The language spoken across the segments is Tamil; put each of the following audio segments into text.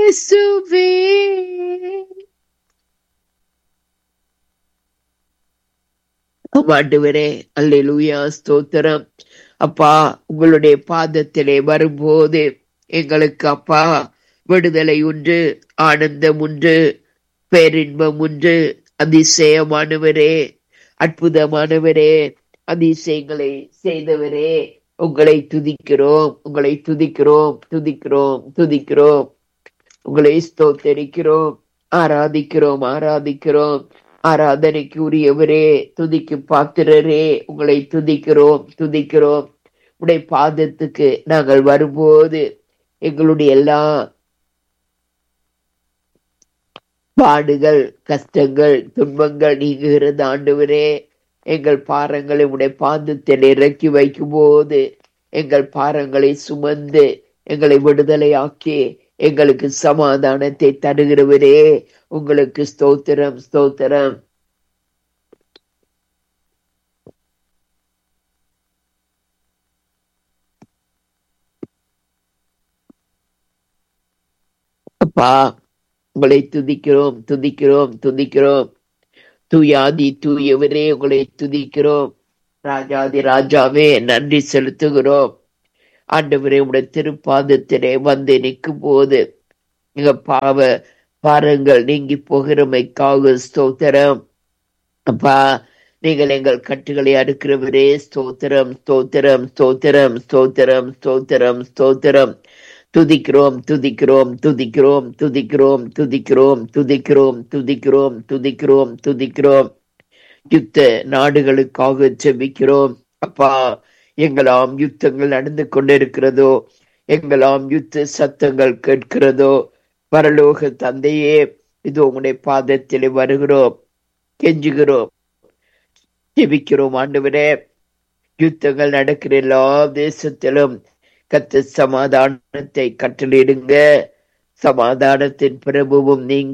இயேசுவே ஆண்டவரே அல்லேலூயா ஸ்தோத்திரம் அப்பா உங்களுடைய பாதத்திலே வரும்போது எங்களுக்கு அப்பா விடுதலை உண்டு ஆனந்தம் உண்டு பேரின்பம் உண்டு அதிசயமானவரே அற்புதமானவரே அதிசயங்களை செய்தவரே உங்களை துதிக்கிறோம் உங்களை துதிக்கிறோம் துதிக்கிறோம் துதிக்கிறோம் உங்களை ஸ்தோத்தரிக்கிறோம் ஆராதிக்கிறோம் ஆராதிக்கிறோம் ஆராதனைக்கு உரியவரே துதிக்கு பாத்திரரே உங்களை துதிக்கிறோம் துதிக்கிறோம் உடைய பாதத்துக்கு நாங்கள் வரும்போது எங்களுடைய எல்லா பாடுகள் கஷ்டங்கள் துன்பங்கள் நீங்குகிறது ஆண்டவரே எங்கள் பாரங்களை உடைய பாதத்தில் இறக்கி வைக்கும் போது எங்கள் பாரங்களை சுமந்து எங்களை விடுதலையாக்கி எங்களுக்கு சமாதானத்தை தருகிறவரே உங்களுக்கு ஸ்தோத்திரம் ஸ்தோத்திரம் அப்பா உங்களை துதிக்கிறோம் துதிக்கிறோம் துதிக்கிறோம் தூயாதி தூயவரே உங்களை துதிக்கிறோம் ராஜாதி ராஜாவே நன்றி செலுத்துகிறோம் ஆண்டவரே உடைய திருப்பாதத்திலே வந்து நிற்கும் போது எங்க பாவ பாரங்கள் நீங்கி போகிறமைக்காக ஸ்தோத்திரம் அப்பா நீங்கள் எங்கள் கட்டுகளை அடுக்கிறவரே ஸ்தோத்திரம் ஸ்தோத்திரம் ஸ்தோத்திரம் ஸ்தோத்திரம் ஸ்தோத்திரம் ஸ்தோத்திரம் துதிக்கிறோம் துதிக்கிறோம் துதிக்கிறோம் துதிக்கிறோம் துதிக்கிறோம் துதிக்கிறோம் துதிக்கிறோம் துதிக்கிறோம் துதிக்கிறோம் யுத்த நாடுகளுக்காக செபிக்கிறோம் அப்பா எங்களாம் யுத்தங்கள் நடந்து கொண்டிருக்கிறதோ எங்களாம் யுத்த சத்தங்கள் கேட்கிறதோ பரலோக தந்தையே இது உங்களுடைய பாதத்தில் வருகிறோம் கெஞ்சுகிறோம் ஜெபிக்கிறோம் ஆண்டவரே யுத்தங்கள் நடக்கிற எல்லா தேசத்திலும் கத்த சமாதானத்தை கட்டளிடுங்க சமாதானத்தின் பிரபுவும் நீங்க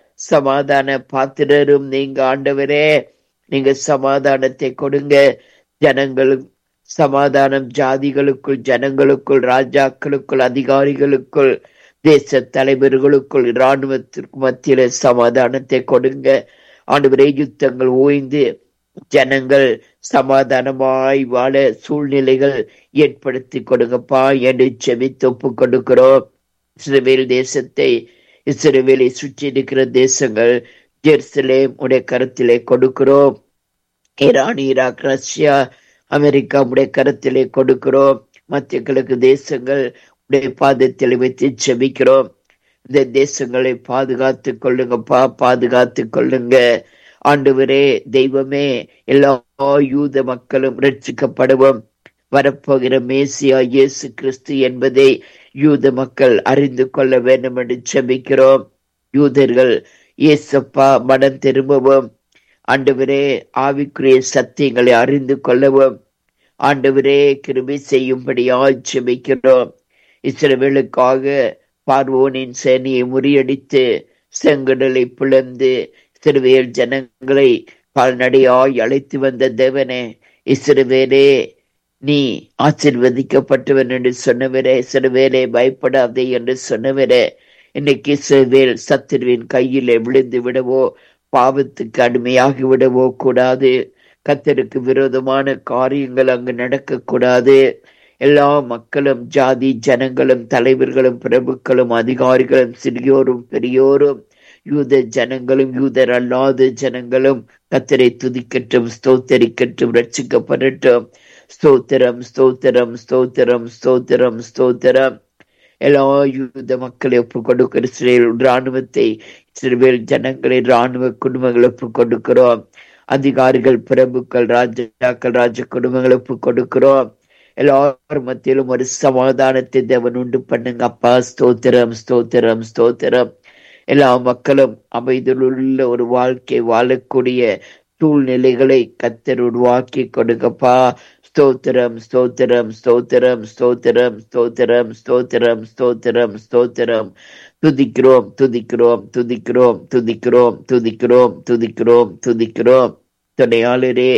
சமாதான பாத்திரரும் நீங்க ஆண்டவரே நீங்க சமாதானத்தை கொடுங்க ஜனங்களும் சமாதானம் ஜாதிகளுக்குள் ஜனங்களுக்குள் ராஜாக்களுக்குள் அதிகாரிகளுக்குள் தேச தலைவர்களுக்குள் இராணுவத்திற்கு மத்தியில சமாதானத்தை கொடுங்க ஆண்டவரே யுத்தங்கள் ஓய்ந்து ஜனங்கள் சமாதானமாய் வாழ சூழ்நிலைகள் ஏற்படுத்தி கொடுங்கப்பா என்று செவித்து ஒப்பு கொடுக்கிறோம் இஸ்ரவேல் தேசத்தை இஸ்ரவேலை சுற்றி இருக்கிற தேசங்கள் ஜெருசலேம் உடைய கருத்திலே கொடுக்கிறோம் ஈரான் ஈராக் ரஷ்யா அமெரிக்கா உடைய கருத்திலே கொடுக்கிறோம் மத்திய கிழக்கு தேசங்கள் உடைய பாதத்தில் வைத்து செபிக்கிறோம் இந்த தேசங்களை பாதுகாத்து கொள்ளுங்கப்பா பாதுகாத்து கொள்ளுங்க ஆண்டவரே தெய்வமே எல்லா யூத மக்களும் ரட்சிக்கப்படுவோம் வரப்போகிற மேசியா இயேசு கிறிஸ்து என்பதை யூத மக்கள் அறிந்து கொள்ள வேண்டும் என்று செபிக்கிறோம் யூதர்கள் இயேசப்பா மனம் திரும்பவும் ஆண்டவரே ஆவிக்குரிய சத்தியங்களை அறிந்து கொள்ளவும் ஆண்டவரே கிருபை செய்யும்படியாய் செபிக்கிறோம் இஸ்ரவேலுக்காக பார்வோனின் சேனையை முறியடித்து செங்கடலை பிளந்து இஸ்ரவேல் ஜனங்களை கால்நடையாய் அழைத்து வந்த தேவனே இஸ்ரவேலே நீ ஆசிர்வதிக்கப்பட்டவன் என்று சொன்னவரே இஸ்ரவேலே பயப்படாதே என்று சொன்னவரே இன்னைக்கு இஸ்ரவேல் சத்துருவின் கையிலே விழுந்து விடவோ பாவத்துக்கு அடிமையாகி விடவோ கூடாது கத்தருக்கு விரோதமான காரியங்கள் அங்கு நடக்கக்கூடாது எல்லா மக்களும் ஜாதி ஜனங்களும் தலைவர்களும் பிரபுக்களும் அதிகாரிகளும் சிறியோரும் பெரியோரும் யூத ஜனங்களும் யூதர் அல்லாத ஜனங்களும் கத்தரை துதிக்கட்டும் ஸ்தோத்தரிக்கட்டும் ரட்சிக்கப்படட்டும் ஸ்தோத்திரம் ஸ்தோத்திரம் ஸ்தோத்திரம் ஸ்தோத்திரம் ஸ்தோத்திரம் எல்லா யூத மக்களை ஒப்பு கொடுக்கிற சிறையில் ராணுவத்தை சிறுவேல் ஜனங்களை ராணுவ குடும்பங்களை ஒப்பு கொடுக்கிறோம் அதிகாரிகள் பிரபுக்கள் ராஜாக்கள் ராஜ குடும்பங்களை ஒப்பு கொடுக்கிறோம் எல்லாரும் மத்தியிலும் ஒரு சமாதானத்தை தேவன் உண்டு பண்ணுங்க அப்பா ஸ்தோத்திரம் ஸ்தோத்திரம் ஸ்தோத்திரம் எல்லா மக்களும் அமைதியிலுள்ள ஒரு வாழ்க்கை வாழக்கூடிய சூழ்நிலைகளை கத்தர் உருவாக்கி கொடுங்கப்பா ஸ்தோத்திரம் ஸ்தோத்திரம் ஸ்தோத்திரம் ஸ்தோத்திரம் ஸ்தோத்திரம் ஸ்தோத்திரம் ஸ்தோத்திரம் ஸ்தோத்திரம் துதிக்கிறோம் துதிக்கிறோம் துதிக்கிறோம் துதிக்கிறோம் துதிக்கிறோம் துதிக்கிறோம் துதிக்கிறோம் துணையாளரே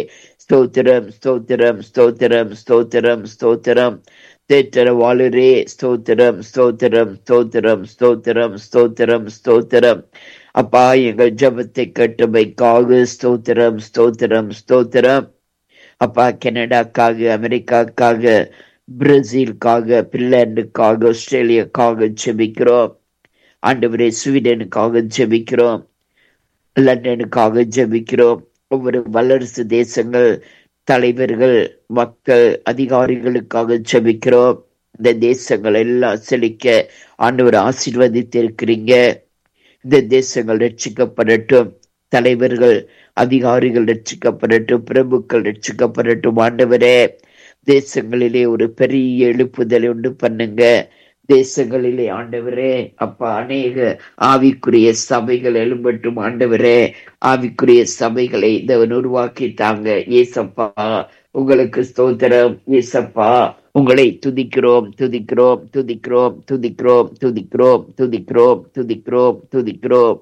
ஸ்தோத்திரம் ஸ்தோத்திரம் ஸ்தோத்திரம் ஸ்தோத்திரம் ஸ்தோத்திரம் தேற்றர வாழுரே ஸ்தோத்திரம் ஸ்தோத்திரம் ஸ்தோத்திரம் ஸ்தோத்திரம் ஸ்தோத்திரம் ஸ்தோத்திரம் அப்பா எங்கள் ஜபத்தை கட்டுமைக்காக ஸ்தோத்திரம் ஸ்தோத்திரம் ஸ்தோத்திரம் அப்பா கனடாக்காக அமெரிக்காக்காக பிரேசிலுக்காக பின்லாண்டுக்காக ஆஸ்திரேலியாக்காக ஜெபிக்கிறோம் ஆண்டவரே ஸ்வீடனுக்காக ஜெபிக்கிறோம் லண்டனுக்காக ஜெபிக்கிறோம் ஒவ்வொரு வல்லரசு தேசங்கள் தலைவர்கள் மக்கள் அதிகாரிகளுக்காக ஜெபிக்கிறோம் இந்த தேசங்கள் எல்லாம் செழிக்க ஆண்டவர் ஆசீர்வதித்திருக்கிறீங்க இந்த தேசங்கள் ரட்சிக்கப்படட்டும் தலைவர்கள் அதிகாரிகள் ரட்சிக்கப்படட்டும் பிரபுக்கள் ரட்சிக்கப்படட்டும் ஆண்டவரே தேசங்களிலே ஒரு பெரிய எழுப்புதலை உண்டு பண்ணுங்க தேசங்களிலே ஆண்டவரே அப்பா அநேக ஆவிக்குரிய சபைகள் எழும்பட்டும் ஆண்டவரே ஆவிக்குரிய சபைகளை தேவன் உருவாக்கி தாங்க ஏசப்பா உங்களுக்கு ஸ்தோத்திரம் ஏசப்பா உங்களை துதிக்கிறோம் துதிக்கிறோம் துதிக்கிறோம் துதிக்கிறோம் துதிக்கிறோம் துதிக்கிறோம் துதிக்கிறோம் துதிக்கிறோம்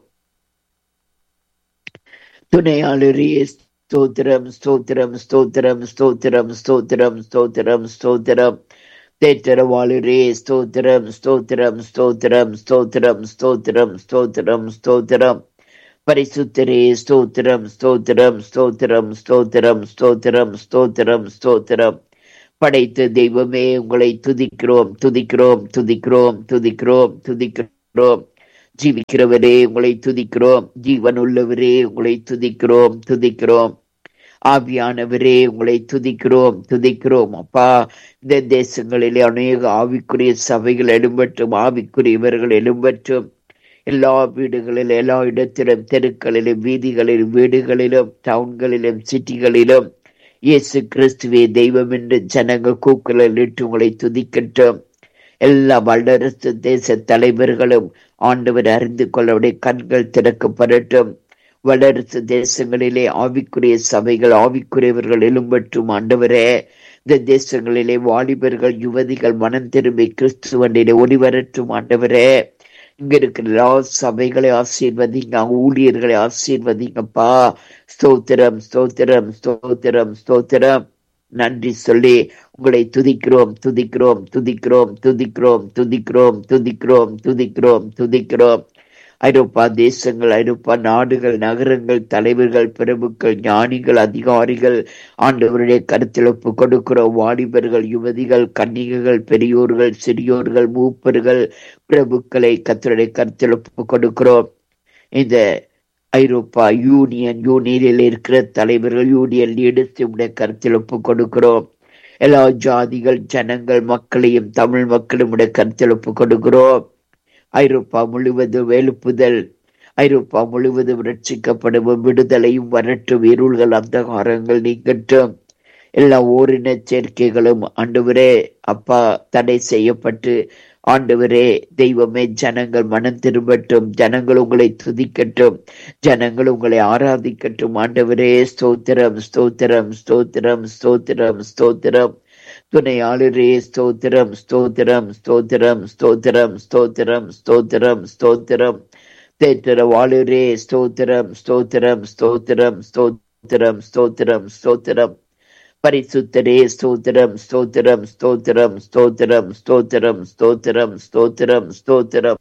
துணையாளரே ஸ்தோத்திரம் ஸ்தோத்திரம் ஸ்தோத்திரம் ஸ்தோத்திரம் ஸ்தோத்திரம் ஸ்தோத்திரம் ஸ்தோத்திரம் தேற்றரவாளரே ஸ்தோத்திரம் ஸ்தோத்திரம் ஸ்தோத்திரம் ஸ்தோத்திரம் ஸ்தோத்திரம் ஸ்தோத்திரம் ஸ்தோத்திரம் பரிசுத்தரே ஸ்தோத்திரம் ஸ்தோத்திரம் ஸ்தோத்திரம் ஸ்தோத்திரம் ஸ்தோத்திரம் ஸ்தோத்திரம் ஸ்தோத்திரம் படைத்த தெய்வமே உங்களை துதிக்கிறோம் துதிக்கிறோம் துதிக்கிறோம் துதிக்கிறோம் துதிக்கிறோம் ஜீவிக்கிறவரே உங்களை துதிக்கிறோம் ஜீவன் உள்ளவரே உங்களை துதிக்கிறோம் துதிக்கிறோம் ஆவியானவரே உங்களை துதிக்கிறோம் துதிக்கிறோம் அப்பா இந்த தேசங்களிலே அநேக ஆவிக்குரிய சபைகள் எழும்பற்றும் ஆவிக்குரியவர்கள் எழும்பற்றும் எல்லா வீடுகளிலும் எல்லா இடத்திலும் தெருக்களிலும் வீதிகளிலும் வீடுகளிலும் டவுன்களிலும் சிட்டிகளிலும் இயேசு கிறிஸ்துவே தெய்வம் என்று ஜனங்கள் கூக்குரல் இட்டு உங்களை துதிக்கட்டும் எல்லா வல்லரசு தேச தலைவர்களும் ஆண்டவர் அறிந்து கொள்ளவுடைய கண்கள் திறக்கப்படட்டும் வல்லரசு தேசங்களிலே ஆவிக்குரிய சபைகள் ஆவிக்குரியவர்கள் எழும்பற்றும் ஆண்டவரே இந்த தேசங்களிலே வாலிபர்கள் யுவதிகள் மனம் திரும்பி கிறிஸ்துவண்டிலே ஒளிவரட்டும் ஆண்டவரே இங்க இருக்கிற எல்லா சபைகளை ஆசீர்வதிங்க ஊழியர்களை ஆசீர்வதிங்கப்பா ஸ்தோத்திரம் ஸ்தோத்திரம் ஸ்தோத்திரம் ஸ்தோத்திரம் நன்றி சொல்லி உங்களை துதிக்கிறோம் துதிக்கிறோம் துதிக்கிறோம் துதிக்கிறோம் துதிக்கிறோம் துதிக்கிறோம் துதிக்கிறோம் துதிக்கிறோம் ஐரோப்பா தேசங்கள் ஐரோப்பா நாடுகள் நகரங்கள் தலைவர்கள் பிரபுக்கள் ஞானிகள் அதிகாரிகள் ஆண்டவருடைய கருத்தில் ஒப்பு கொடுக்கிறோம் வாலிபர்கள் யுவதிகள் கன்னிகைகள் பெரியோர்கள் சிறியோர்கள் மூப்பர்கள் பிரபுக்களை கத்தருடைய கருத்தில் ஒப்பு கொடுக்கிறோம் இந்த ஐரோப்பா யூனியன் யூனியனில் இருக்கிற தலைவர்கள் யூனியன் லீடர்ஸ் உடைய கருத்தில் ஒப்பு கொடுக்கிறோம் எல்லா ஜாதிகள் ஜனங்கள் மக்களையும் தமிழ் மக்களும் உடைய கருத்தில் ஒப்பு கொடுக்கிறோம் ஐரோப்பா முழுவதும் எழுப்புதல் ஐரோப்பா முழுவதும் ரட்சிக்கப்படும் விடுதலையும் வரட்டும் இருள்கள் அந்தகாரங்கள் நீங்கட்டும் எல்லா ஓரின சேர்க்கைகளும் ஆண்டவரே அப்பா தடை செய்யப்பட்டு ஆண்டவரே தெய்வமே ஜனங்கள் மனம் திரும்பட்டும் ஜனங்கள் உங்களை துதிக்கட்டும் ஜனங்கள் உங்களை ஆராதிக்கட்டும் ஆண்டவரே ஸ்தோத்திரம் ஸ்தோத்திரம் ஸ்தோத்திரம் ஸ்தோத்திரம் ஸ்தோத்திரம் துணையாளரே ஸ்தோத்திரம் ஸ்தோத்திரம் ஸ்தோத்திரம் ஸ்தோத்திரம் ஸ்தோத்திரம் ஸ்தோத்திரம் ஸ்தோத்திரம் தேத்திர வாளுரே ஸ்தோத்திரம் ஸ்தோத்திரம் ஸ்தோத்திரம் ஸ்தோத்திரம் ஸ்தோத்திரம் ஸ்தோத்திரம் பரிசுத்தரே ஸ்தோத்திரம் ஸ்தோத்திரம் ஸ்தோத்திரம் ஸ்தோத்திரம் ஸ்தோத்திரம் ஸ்தோத்திரம் ஸ்தோத்திரம் ஸ்தோத்திரம்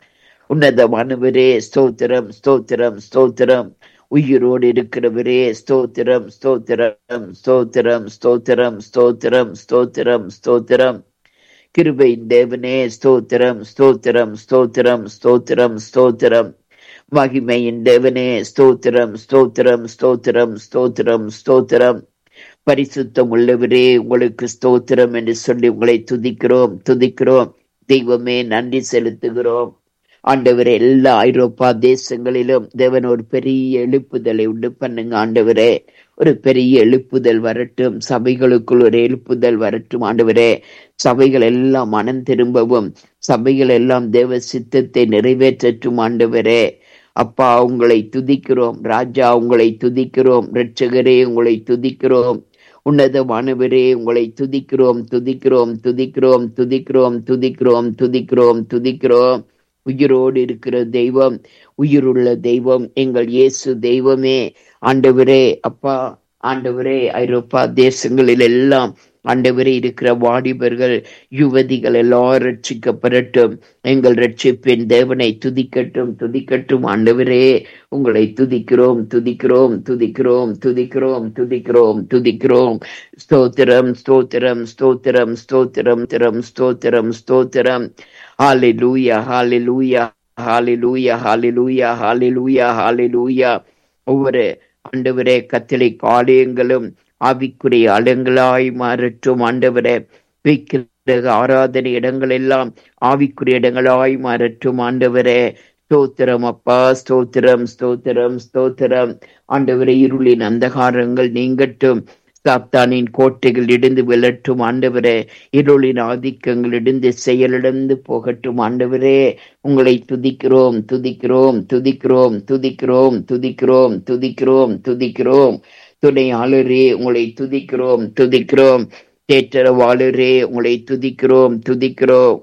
உன்னதமானவரே ஸ்தோத்திரம் ஸ்தோத்திரம் ஸ்தோத்திரம் உயிரோடு இருக்கிறவரே ஸ்தோத்திரம் ஸ்தோத்திரம் ஸ்தோத்திரம் ஸ்தோத்திரம் ஸ்தோத்திரம் ஸ்தோத்திரம் ஸ்தோத்திரம் கிருபையின் தேவனே ஸ்தோத்திரம் ஸ்தோத்திரம் ஸ்தோத்திரம் ஸ்தோத்திரம் ஸ்தோத்திரம் மகிமையின் தேவனே ஸ்தோத்திரம் ஸ்தோத்திரம் ஸ்தோத்திரம் ஸ்தோத்திரம் ஸ்தோத்திரம் பரிசுத்தம் உள்ளவரே உங்களுக்கு ஸ்தோத்திரம் என்று சொல்லி உங்களை துதிக்கிறோம் துதிக்கிறோம் தெய்வமே நன்றி செலுத்துகிறோம் ஆண்டவரே எல்லா ஐரோப்பா தேசங்களிலும் தேவன் ஒரு பெரிய எழுப்புதலை உண்டு பண்ணுங்க ஆண்டவரே ஒரு பெரிய எழுப்புதல் வரட்டும் சபைகளுக்குள் ஒரு எழுப்புதல் வரட்டும் ஆண்டவரே சபைகள் எல்லாம் மனம் திரும்பவும் சபைகள் எல்லாம் தேவ சித்தத்தை நிறைவேற்றட்டும் ஆண்டவரே அப்பா உங்களை துதிக்கிறோம் ராஜா உங்களை துதிக்கிறோம் இரட்சகரே உங்களை துதிக்கிறோம் உன்னதமானவரே உங்களை துதிக்கிறோம் துதிக்கிறோம் துதிக்கிறோம் துதிக்கிறோம் துதிக்கிறோம் துதிக்கிறோம் துதிக்கிறோம் உயிரோடு இருக்கிற தெய்வம் உயிருள்ள தெய்வம் எங்கள் இயேசு தெய்வமே ஆண்டவரே அப்பா ஆண்டவரே ஐரோப்பா தேசங்களில் எல்லாம் ஆண்டவரே இருக்கிற வாலிபர்கள் யுவதிகள் எல்லாரும் ரட்சிக்கப்படட்டும் எங்கள் ரட்சிப்பின் தேவனை துதிக்கட்டும் துதிக்கட்டும் ஆண்டவரே உங்களை துதிக்கிறோம் துதிக்கிறோம் துதிக்கிறோம் துதிக்கிறோம் துதிக்கிறோம் துதிக்கிறோம் ஸ்தோத்திரம் ஸ்தோத்திரம் ஸ்தோத்திரம் ஸ்தோத்திரம் திரம் ஸ்தோத்திரம் ஸ்தோத்திரம் ஹalleluya ஹalleluya ஹalleluya ஹalleluya ஹalleluya ஹalleluya ஒவ்வொரு ஆண்டவரே கத்தலிக் ஆலயங்களும் ஆவிக்குரிய அலங்களாய் மாறட்டும் ஆண்டவரே வைக்கிற ஆராதனை இடங்கள் எல்லாம் ஆவிக்குரிய இடங்களாய் மாறட்டும் ஆண்டவரே ஸ்தோத்திரம் அப்பா ஸ்தோத்திரம் ஸ்தோத்திரம் ஸ்தோத்திரம் ஆண்டவரே இருளின் அந்தகாரங்கள் நீங்கட்டும் சாத்தானின் கோட்டைகள் இடிந்து விழட்டும் ஆண்டவரே இருளின் ஆதிக்கங்கள் இடிந்து செயலிழந்து போகட்டும் ஆண்டவரே உங்களை துதிக்கிறோம் துதிக்கிறோம் துதிக்கிறோம் துதிக்கிறோம் துதிக்கிறோம் துதிக்கிறோம் துதிக்கிறோம் துணையாளரே உங்களை துதிக்கிறோம் துதிக்கிறோம் தேற்றரவாளரே உங்களை துதிக்கிறோம் துதிக்கிறோம்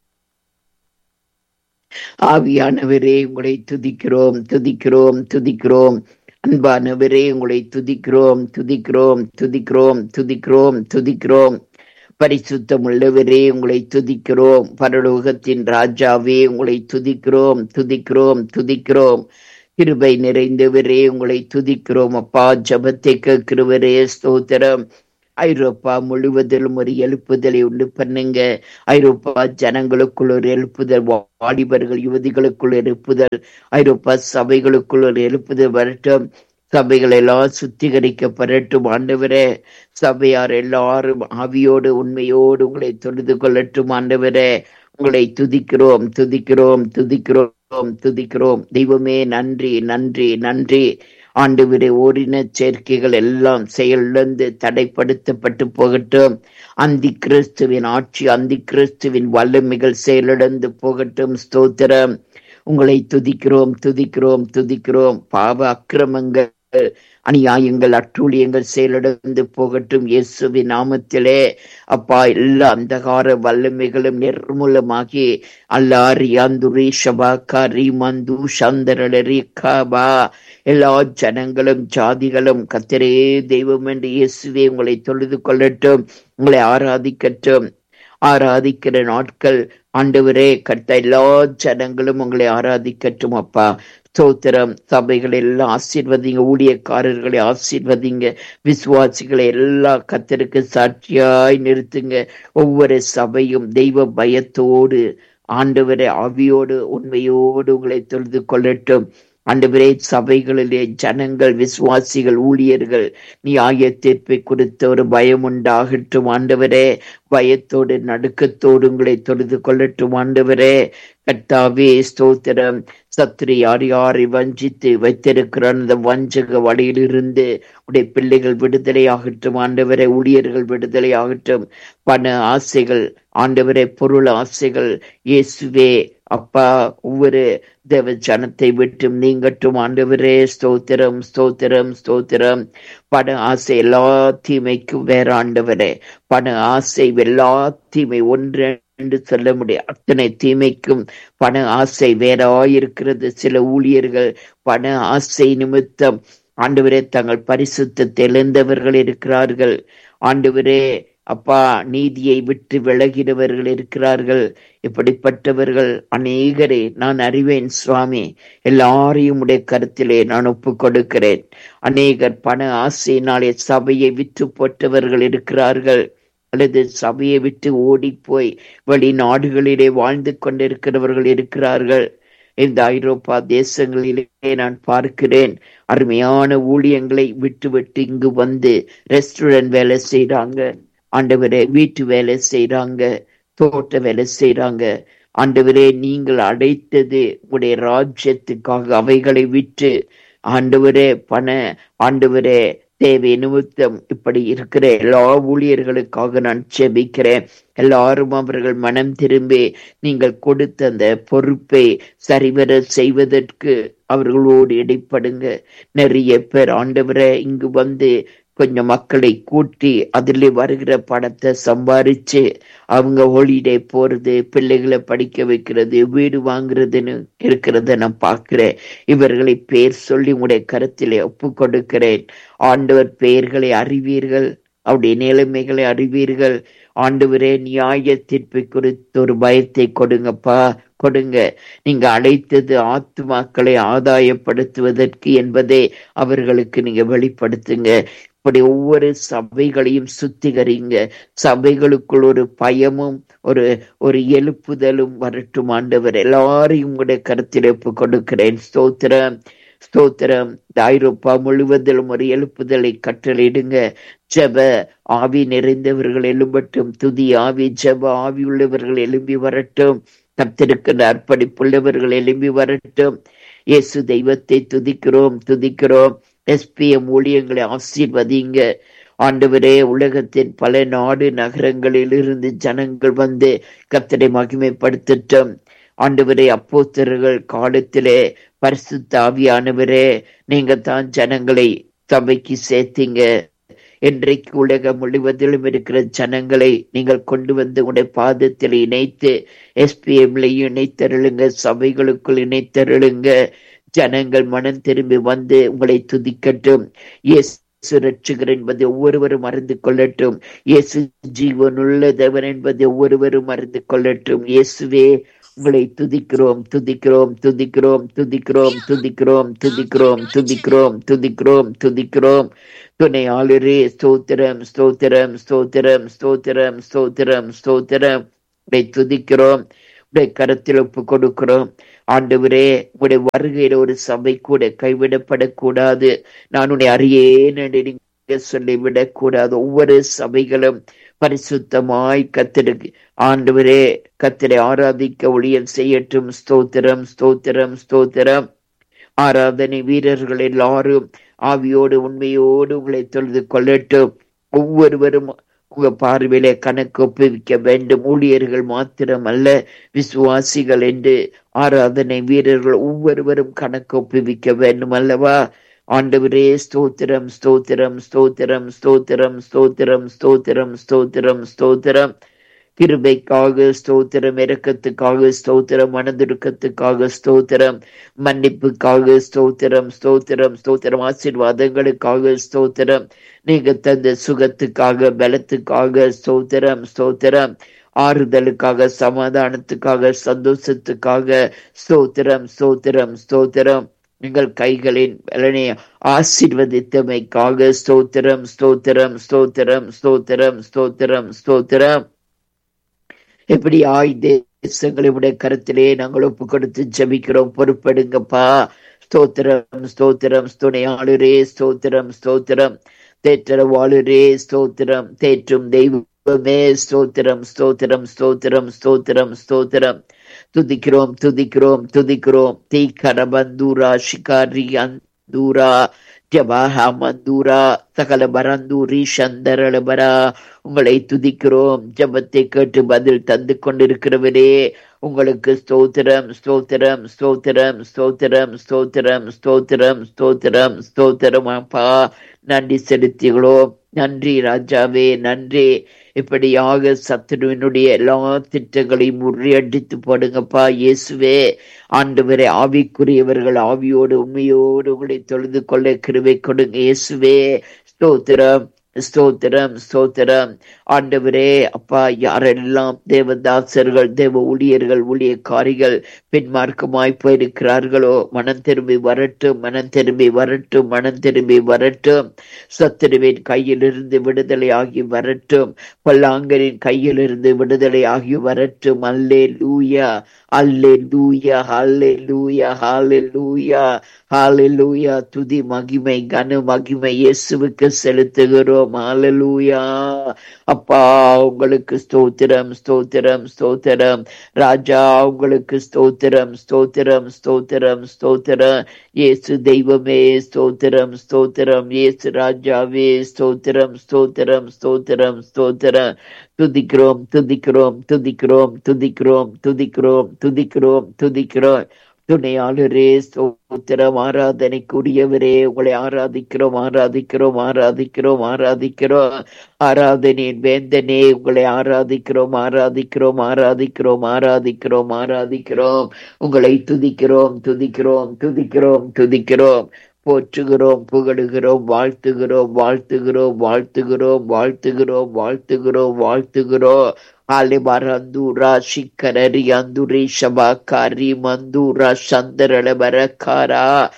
ஆவியானவரே உங்களை துதிக்கிறோம் துதிக்கிறோம் துதிக்கிறோம் அன்பானவரே உங்களை துதிக்கிறோம் துதிக்கிறோம் துதிக்கிறோம் துதிக்கிறோம் துதிக்கிறோம் பரிசுத்தம் உள்ளவரே உங்களை துதிக்கிறோம் பரலோகத்தின் ராஜாவே உங்களை துதிக்கிறோம் துதிக்கிறோம் துதிக்கிறோம் கிருபை நிறைந்தவரே உங்களை துதிக்கிறோம் அப்பா ஜபத்தை கேட்கிறவரே ஸ்தோத்திரம் ஐரோப்பா முழுவதிலும் ஒரு எழுப்புதலை உண்டு பண்ணுங்க ஐரோப்பா ஜனங்களுக்குள் ஒரு எழுப்புதல் வாலிபர்கள் யுவதிகளுக்குள் எழுப்புதல் ஐரோப்பா சபைகளுக்குள் ஒரு எழுப்புதல் வரட்டும் சபைகள் எல்லாம் சுத்திகரிக்கப்படட்டும் ஆண்டவரே சபையார் எல்லாரும் ஆவியோடு உண்மையோடு உங்களை தொழுது கொள்ளட்டும் ஆண்டவரே உங்களை துதிக்கிறோம் துதிக்கிறோம் துதிக்கிறோம் துதிக்கிறோம் தெய்வமே நன்றி நன்றி நன்றி ஆண்டவரே ஓரின சேர்க்கைகள் எல்லாம் செயலிழந்து தடைப்படுத்தப்பட்டு போகட்டும் அந்தி கிறிஸ்துவின் ஆட்சி அந்தி கிறிஸ்துவின் வல்லமைகள் செயலிழந்து போகட்டும் ஸ்தோத்திரம் உங்களை துதிக்கிறோம் துதிக்கிறோம் துதிக்கிறோம் பாவ அக்கிரமங்கள் அநியாயங்கள் அட்டூழியங்கள் செயலிழந்து போகட்டும் இயேசுவின் நாமத்திலே அப்பா எல்லா அந்தகார வல்லமைகளும் நிர்மூலமாகி அல்லா ரியாந்துரி ஷபாக்கா ரீமந்து சந்திரலரி காபா எல்லா ஜனங்களும் ஜாதிகளும் கத்திரே தெய்வம் என்று இயேசுவே உங்களை தொழுது கொள்ளட்டும் உங்களை ஆராதிக்கட்டும் ஆராதிக்கிற நாட்கள் ஆண்டவரே கட்ட எல்லா ஜனங்களும் உங்களை ஆராதிக்கட்டும் அப்பா ஸ்தோத்திரம் சபைகளை எல்லாம் ஆசீர்வதிங்க ஊழியக்காரர்களை ஆசீர்வதிங்க விசுவாசிகளை எல்லா கத்தருக்கு சாட்சியாய் நிறுத்துங்க ஒவ்வொரு சபையும் தெய்வ பயத்தோடு ஆண்டவரை ஆவியோடு உண்மையோடு உங்களை தொழுது கொள்ளட்டும் ஆண்டவரே சபைகளிலே ஜனங்கள் விசுவாசிகள் ஊழியர்கள் நியாய தீர்ப்பை குறித்த ஒரு பயம் உண்டாகட்டும் ஆண்டவரே பயத்தோடு நடுக்கத்தோடு உங்களை தொழுது கொள்ளட்டும் ஆண்டவரே கர்த்தாவே ஸ்தோத்திரம் சத்துரு யார் யாரை வஞ்சித்து வைத்திருக்கிற அந்த வஞ்சக வழியிலிருந்து உடைய பிள்ளைகள் விடுதலை ஆகட்டும் ஆண்டவரை ஊழியர்கள் விடுதலை ஆகட்டும் பண ஆசைகள் ஆண்டவரை பொருள் ஆசைகள் இயேசுவே அப்பா ஒவ்வொரு தேவ ஜனத்தை விட்டும் நீங்கட்டும் ஆண்டவரே ஸ்தோத்திரம் ஸ்தோத்திரம் ஸ்தோத்திரம் பண ஆசை எல்லா தீமைக்கும் வேற ஆண்டவரே பண ஆசை எல்லா தீமை ஒன்று என்று சொல்ல முடியும் அத்தனை தீமைக்கும் பண ஆசை வேறாயிருக்கிறது சில ஊழியர்கள் பண ஆசை நிமித்தம் ஆண்டவரே தங்கள் பரிசுத்த தெளிந்தவர்கள் இருக்கிறார்கள் ஆண்டவரே அப்பா நீதியை விட்டு விலகினவர்கள் இருக்கிறார்கள் இப்படிப்பட்டவர்கள் அநேகரே நான் அறிவேன் சுவாமி எல்லாரையும் உடைய கருத்திலே நான் ஒப்பு கொடுக்கிறேன் அநேகர் பண ஆசையினாலே சபையை விற்று போட்டவர்கள் இருக்கிறார்கள் அல்லது சபையை விட்டு ஓடி போய் வெளிநாடுகளிலே வாழ்ந்து கொண்டிருக்கிறவர்கள் இருக்கிறார்கள் இந்த ஐரோப்பா தேசங்களிலே நான் பார்க்கிறேன் அருமையான ஊழியங்களை விட்டு விட்டு இங்கு வந்து ரெஸ்டாரண்ட் வேலை செய்யறாங்க ஆண்டவரே வீட்டு வேலை செய்யறாங்க தோட்ட வேலை செய்யறாங்க ஆண்டவரே நீங்கள் அடைத்தது உடைய ராஜ்யத்துக்காக அவைகளை விற்று ஆண்டவரே பண ஆண்டவரே தேவை நிமித்தம் இப்படி இருக்கிற எல்லா ஊழியர்களுக்காக நான் செபிக்கிறேன் எல்லாரும் அவர்கள் மனம் திரும்பி நீங்கள் கொடுத்த அந்த பொறுப்பை சரிவர செய்வதற்கு அவர்களோடு இடைப்படுங்க நிறைய பேர் ஆண்டவரை இங்கு வந்து கொஞ்சம் மக்களை கூட்டி அதில் வருகிற பணத்தை சம்பாரிச்சு அவங்க ஹோலிடே போறது பிள்ளைகளை படிக்க வைக்கிறது வீடு வாங்குறதுன்னு இருக்கிறத நான் பார்க்கிறேன் இவர்களை பேர் சொல்லி உங்களுடைய கருத்திலே ஒப்பு கொடுக்கிறேன் ஆண்டவர் பெயர்களை அறிவீர்கள் அவருடைய நிலைமைகளை அறிவீர்கள் ஆண்டவரே நியாய தீர்ப்பை குறித்து ஒரு பயத்தை கொடுங்கப்பா கொடுங்க நீங்க அழைத்தது ஆத்துமாக்களை ஆதாயப்படுத்துவதற்கு என்பதை அவர்களுக்கு நீங்க வெளிப்படுத்துங்க இப்படி ஒவ்வொரு சபைகளையும் சுத்திகரிங்க சபைகளுக்குள் ஒரு பயமும் ஒரு ஒரு எழுப்புதலும் வரட்டும் ஆண்டவர் எல்லாரையும் உங்களுடைய கருத்தில் ஒப்பு கொடுக்கிறேன் ஸ்தோத்திரம் ஸ்தோத்திரம் இந்த ஐரோப்பா முழுவதிலும் ஒரு எழுப்புதலை கட்டளையிடுங்க ஜெப ஆவி நிறைந்தவர்கள் எழும்பட்டும் துதி ஆவி ஜெப ஆவி உள்ளவர்கள் எழும்பி வரட்டும் கத்திருக்கிற அர்ப்பணிப்புள்ளவர்கள் எழும்பி வரட்டும் இயேசு தெய்வத்தை துதிக்கிறோம் துதிக்கிறோம் எஸ்பிஎம் ஊழியங்களை ஆசீர்வதிங்க ஆண்டவரே உலகத்தின் பல நாடு நகரங்களில் இருந்து ஜனங்கள் வந்து கத்தரை மகிமைப்படுத்தட்டும் ஆண்டவரே அப்போஸ்தலர்கள் காலத்திலே பரிசுத்த ஆவியானவரே நீங்க தான் ஜனங்களை சபைக்கு சேர்த்தீங்க இன்றைக்கு உலகம் முழுவதிலும் இருக்கிற ஜனங்களை நீங்கள் கொண்டு வந்து உடைய பாதத்தில் இணைத்து எஸ்பிஎம்லையும் இணைத்தருளுங்க சபைகளுக்குள் இணைத்தருளுங்க ஜனங்கள் மனம் திரும்பி வந்து உங்களை துதிக்கட்டும் இயேசு ரட்சகர் என்பதை ஒவ்வொருவரும் அறிந்து கொள்ளட்டும் இயேசு ஜீவனுள்ள தேவன் என்பதை ஒவ்வொருவரும் அறிந்து கொள்ளட்டும் இயேசுவே உங்களை துதிக்கிறோம் துதிக்கிறோம் துதிக்கிறோம் துதிக்கிறோம் துதிக்கிறோம் துதிக்கிறோம் துதிக்கிறோம் துதிக்கிறோம் துதிக்கிறோம் துணை ஆளுரே ஸ்தோத்திரம் ஸ்தோத்திரம் ஸ்தோத்திரம் ஸ்தோத்திரம் ஸ்தோத்திரம் ஸ்தோத்திரம் உங்களை துதிக்கிறோம் உடைய கரத்தில் ஒப்பு கொடுக்கிறோம் ஆண்டவரே உடைய வருகையில ஒரு சபை கூட கைவிடப்படக்கூடாது நான் உன்னை அறியேன் என்று நீங்க சொல்லிவிடக் கூடாது ஒவ்வொரு சபைகளும் பரிசுத்தமாய் கத்திருக்கு ஆண்டவரே கத்திரை ஆராதிக்க ஒளியல் செய்யட்டும் ஸ்தோத்திரம் ஸ்தோத்திரம் ஸ்தோத்திரம் ஆராதனை வீரர்கள் எல்லாரும் ஆவியோடு உண்மையோடு உங்களை தொழுது கொள்ளட்டும் ஒவ்வொருவரும் உங்க பார்வையில கணக்கு ஒப்புவிக்க வேண்டும் ஊழியர்கள் மாத்திரம் அல்ல விசுவாசிகள் என்று ஆராதனை வீரர்கள் ஒவ்வொருவரும் கணக்கு ஒப்புவிக்க வேண்டும் அல்லவா ஆண்டவரே ஸ்தோத்திரம் ஸ்தோத்திரம் ஸ்தோத்திரம் ஸ்தோத்திரம் ஸ்தோத்திரம் ஸ்தோத்திரம் ஸ்தோத்திரம் ஸ்தோத்திரம் கிருபைக்காக ஸ்தோத்திரம் இரக்கத்துக்காக ஸ்தோத்திரம் மனதுருக்கத்துக்காக ஸ்தோத்திரம் மன்னிப்புக்காக ஸ்தோத்திரம் ஸ்தோத்திரம் ஸ்தோத்திரம் ஆசீர்வாதங்களுக்காக ஸ்தோத்திரம் நீங்க தந்த சுகத்துக்காக பலத்துக்காக ஸ்தோத்திரம் ஸ்தோத்திரம் ஆறுதலுக்காக சமாதானத்துக்காக சந்தோஷத்துக்காக ஸ்தோத்திரம் ஸ்தோத்திரம் ஸ்தோத்திரம் எங்கள் கைகளின் பலனை ஆசீர்வதித்தமைக்காக ஸ்தோத்திரம் ஸ்தோத்திரம் ஸ்தோத்திரம் ஸ்தோத்திரம் ஸ்தோத்திரம் ஸ்தோத்திரம் எப்படி ஆய் தேசங்களை உடைய கருத்திலே நாங்கள் ஒப்பு கொடுத்து ஜபிக்கிறோம் பொறுப்படுங்கப்பா ஸ்தோத்திரம் ஸ்தோத்திரம் துணையாளுரே ஸ்தோத்திரம் ஸ்தோத்திரம் தேற்றர வாளுரே ஸ்தோத்திரம் தேற்றும் தெய்வமே ஸ்தோத்திரம் ஸ்தோத்திரம் ஸ்தோத்திரம் ஸ்தோத்திரம் ஸ்தோத்திரம் துதிக்கிறோம் துதிக்கிறோம் துதிக்கிறோம் தீ கரபந்தூரா ஷிகாரி அந்தூரா ஜபாஹா மந்தூரா சகல பரந்தூரி சந்தரளபரா உங்களை துதிக்கிறோம் ஜபத்தை கேட்டு பதில் தந்து கொண்டிருக்கிறவரே உங்களுக்கு ஸ்தோத்திரம் ஸ்தோத்திரம் ஸ்தோத்திரம் ஸ்தோத்திரம் ஸ்தோத்திரம் ஸ்தோத்திரம் ஸ்தோத்திரம் ஸ்தோத்திரம் அப்பா நன்றி செலுத்திகளோம் நன்றி ராஜாவே நன்றி இப்படியாக சத்துருவினுடைய எல்லா திட்டங்களையும் முறியடித்து போடுங்கப்பா இயேசுவே ஆண்டவரை ஆவிக்குரியவர்கள் ஆவியோடு உண்மையோடு உங்களை தொழுது கொள்ள கிருவை கொடுங்க இயேசுவே ஸ்தோத்திரம் ஸ்தோத்திரம் ஸ்தோத்திரம் ஆண்டவரே அப்பா யாரெல்லாம் தேவதாசர்கள் தேவ ஊழியர்கள் ஊழியக்காரிகள் பின்மார்க்கமாய் போயிருக்கிறார்களோ மனம் திரும்பி வரட்டும் மனம் திரும்பி வரட்டும் மனம் திரும்பி வரட்டும் சத்துருவின் கையிலிருந்து விடுதலை ஆகி வரட்டும் பல்லாங்கரின் கையிலிருந்து விடுதலை ஆகி வரட்டும் அல்லே லூயா அல்லே லூயா ஹல்லே லூயா ஹாலே லூயா ஹாலே லூயா துதி மகிமை கன மகிமை இயேசுவுக்கு செலுத்துகிறோம் ஹalleluya அப்பா உங்களுக்கு ஸ்தோத்திரம் ஸ்தோத்திரம் ஸ்தோத்திரம் ராஜா உங்களுக்கு ஸ்தோத்திரம் ஸ்தோத்திரம் ஸ்தோத்திரம் ஸ்தோத்திரம் இயேசு தெய்வமே ஸ்தோத்திரம் ஸ்தோத்திரம் இயேசு ராஜாவே ஸ்தோத்திரம் ஸ்தோத்திரம் ஸ்தோத்திரம் ஸ்தோத்திரம் துதிக்கிறோம் துதிக்கிறோம் துதிக்கிறோம் துதிக்கிறோம் துதிக்கிறோம் துதிக்கிறோம் துதிக்கிறோம் துணையாளரே ஸ்தோத்திரம் ஆராதனைக்குரியவரே உங்களை ஆராதிக்கிறோம் ஆராதிக்கிறோம் ஆராதிக்கிறோம் ஆராதிக்கிறோம் ஆராதனையின் வேந்தனே உங்களை ஆராதிக்கிறோம் ஆராதிக்கிறோம் ஆராதிக்கிறோம் ஆராதிக்கிறோம் ஆராதிக்கிறோம் உங்களை துதிக்கிறோம் துதிக்கிறோம் துதிக்கிறோம் துதிக்கிறோம் போற்றுகிறோம் புகழுகிறோம் வாழ்த்துகிறோம் வாழ்த்துகிறோம் வாழ்த்துகிறோம் வாழ்த்துகிறோம் வாழ்த்துகிறோம் வாழ்த்துகிறோம் அலிபரந்தூரா ಶಿಖರರಿ ಅಂದುರಿ ಶಬಾಕಾರಿ ಮಂದೂರ ಚಂದರಳ ಬರಕಾರ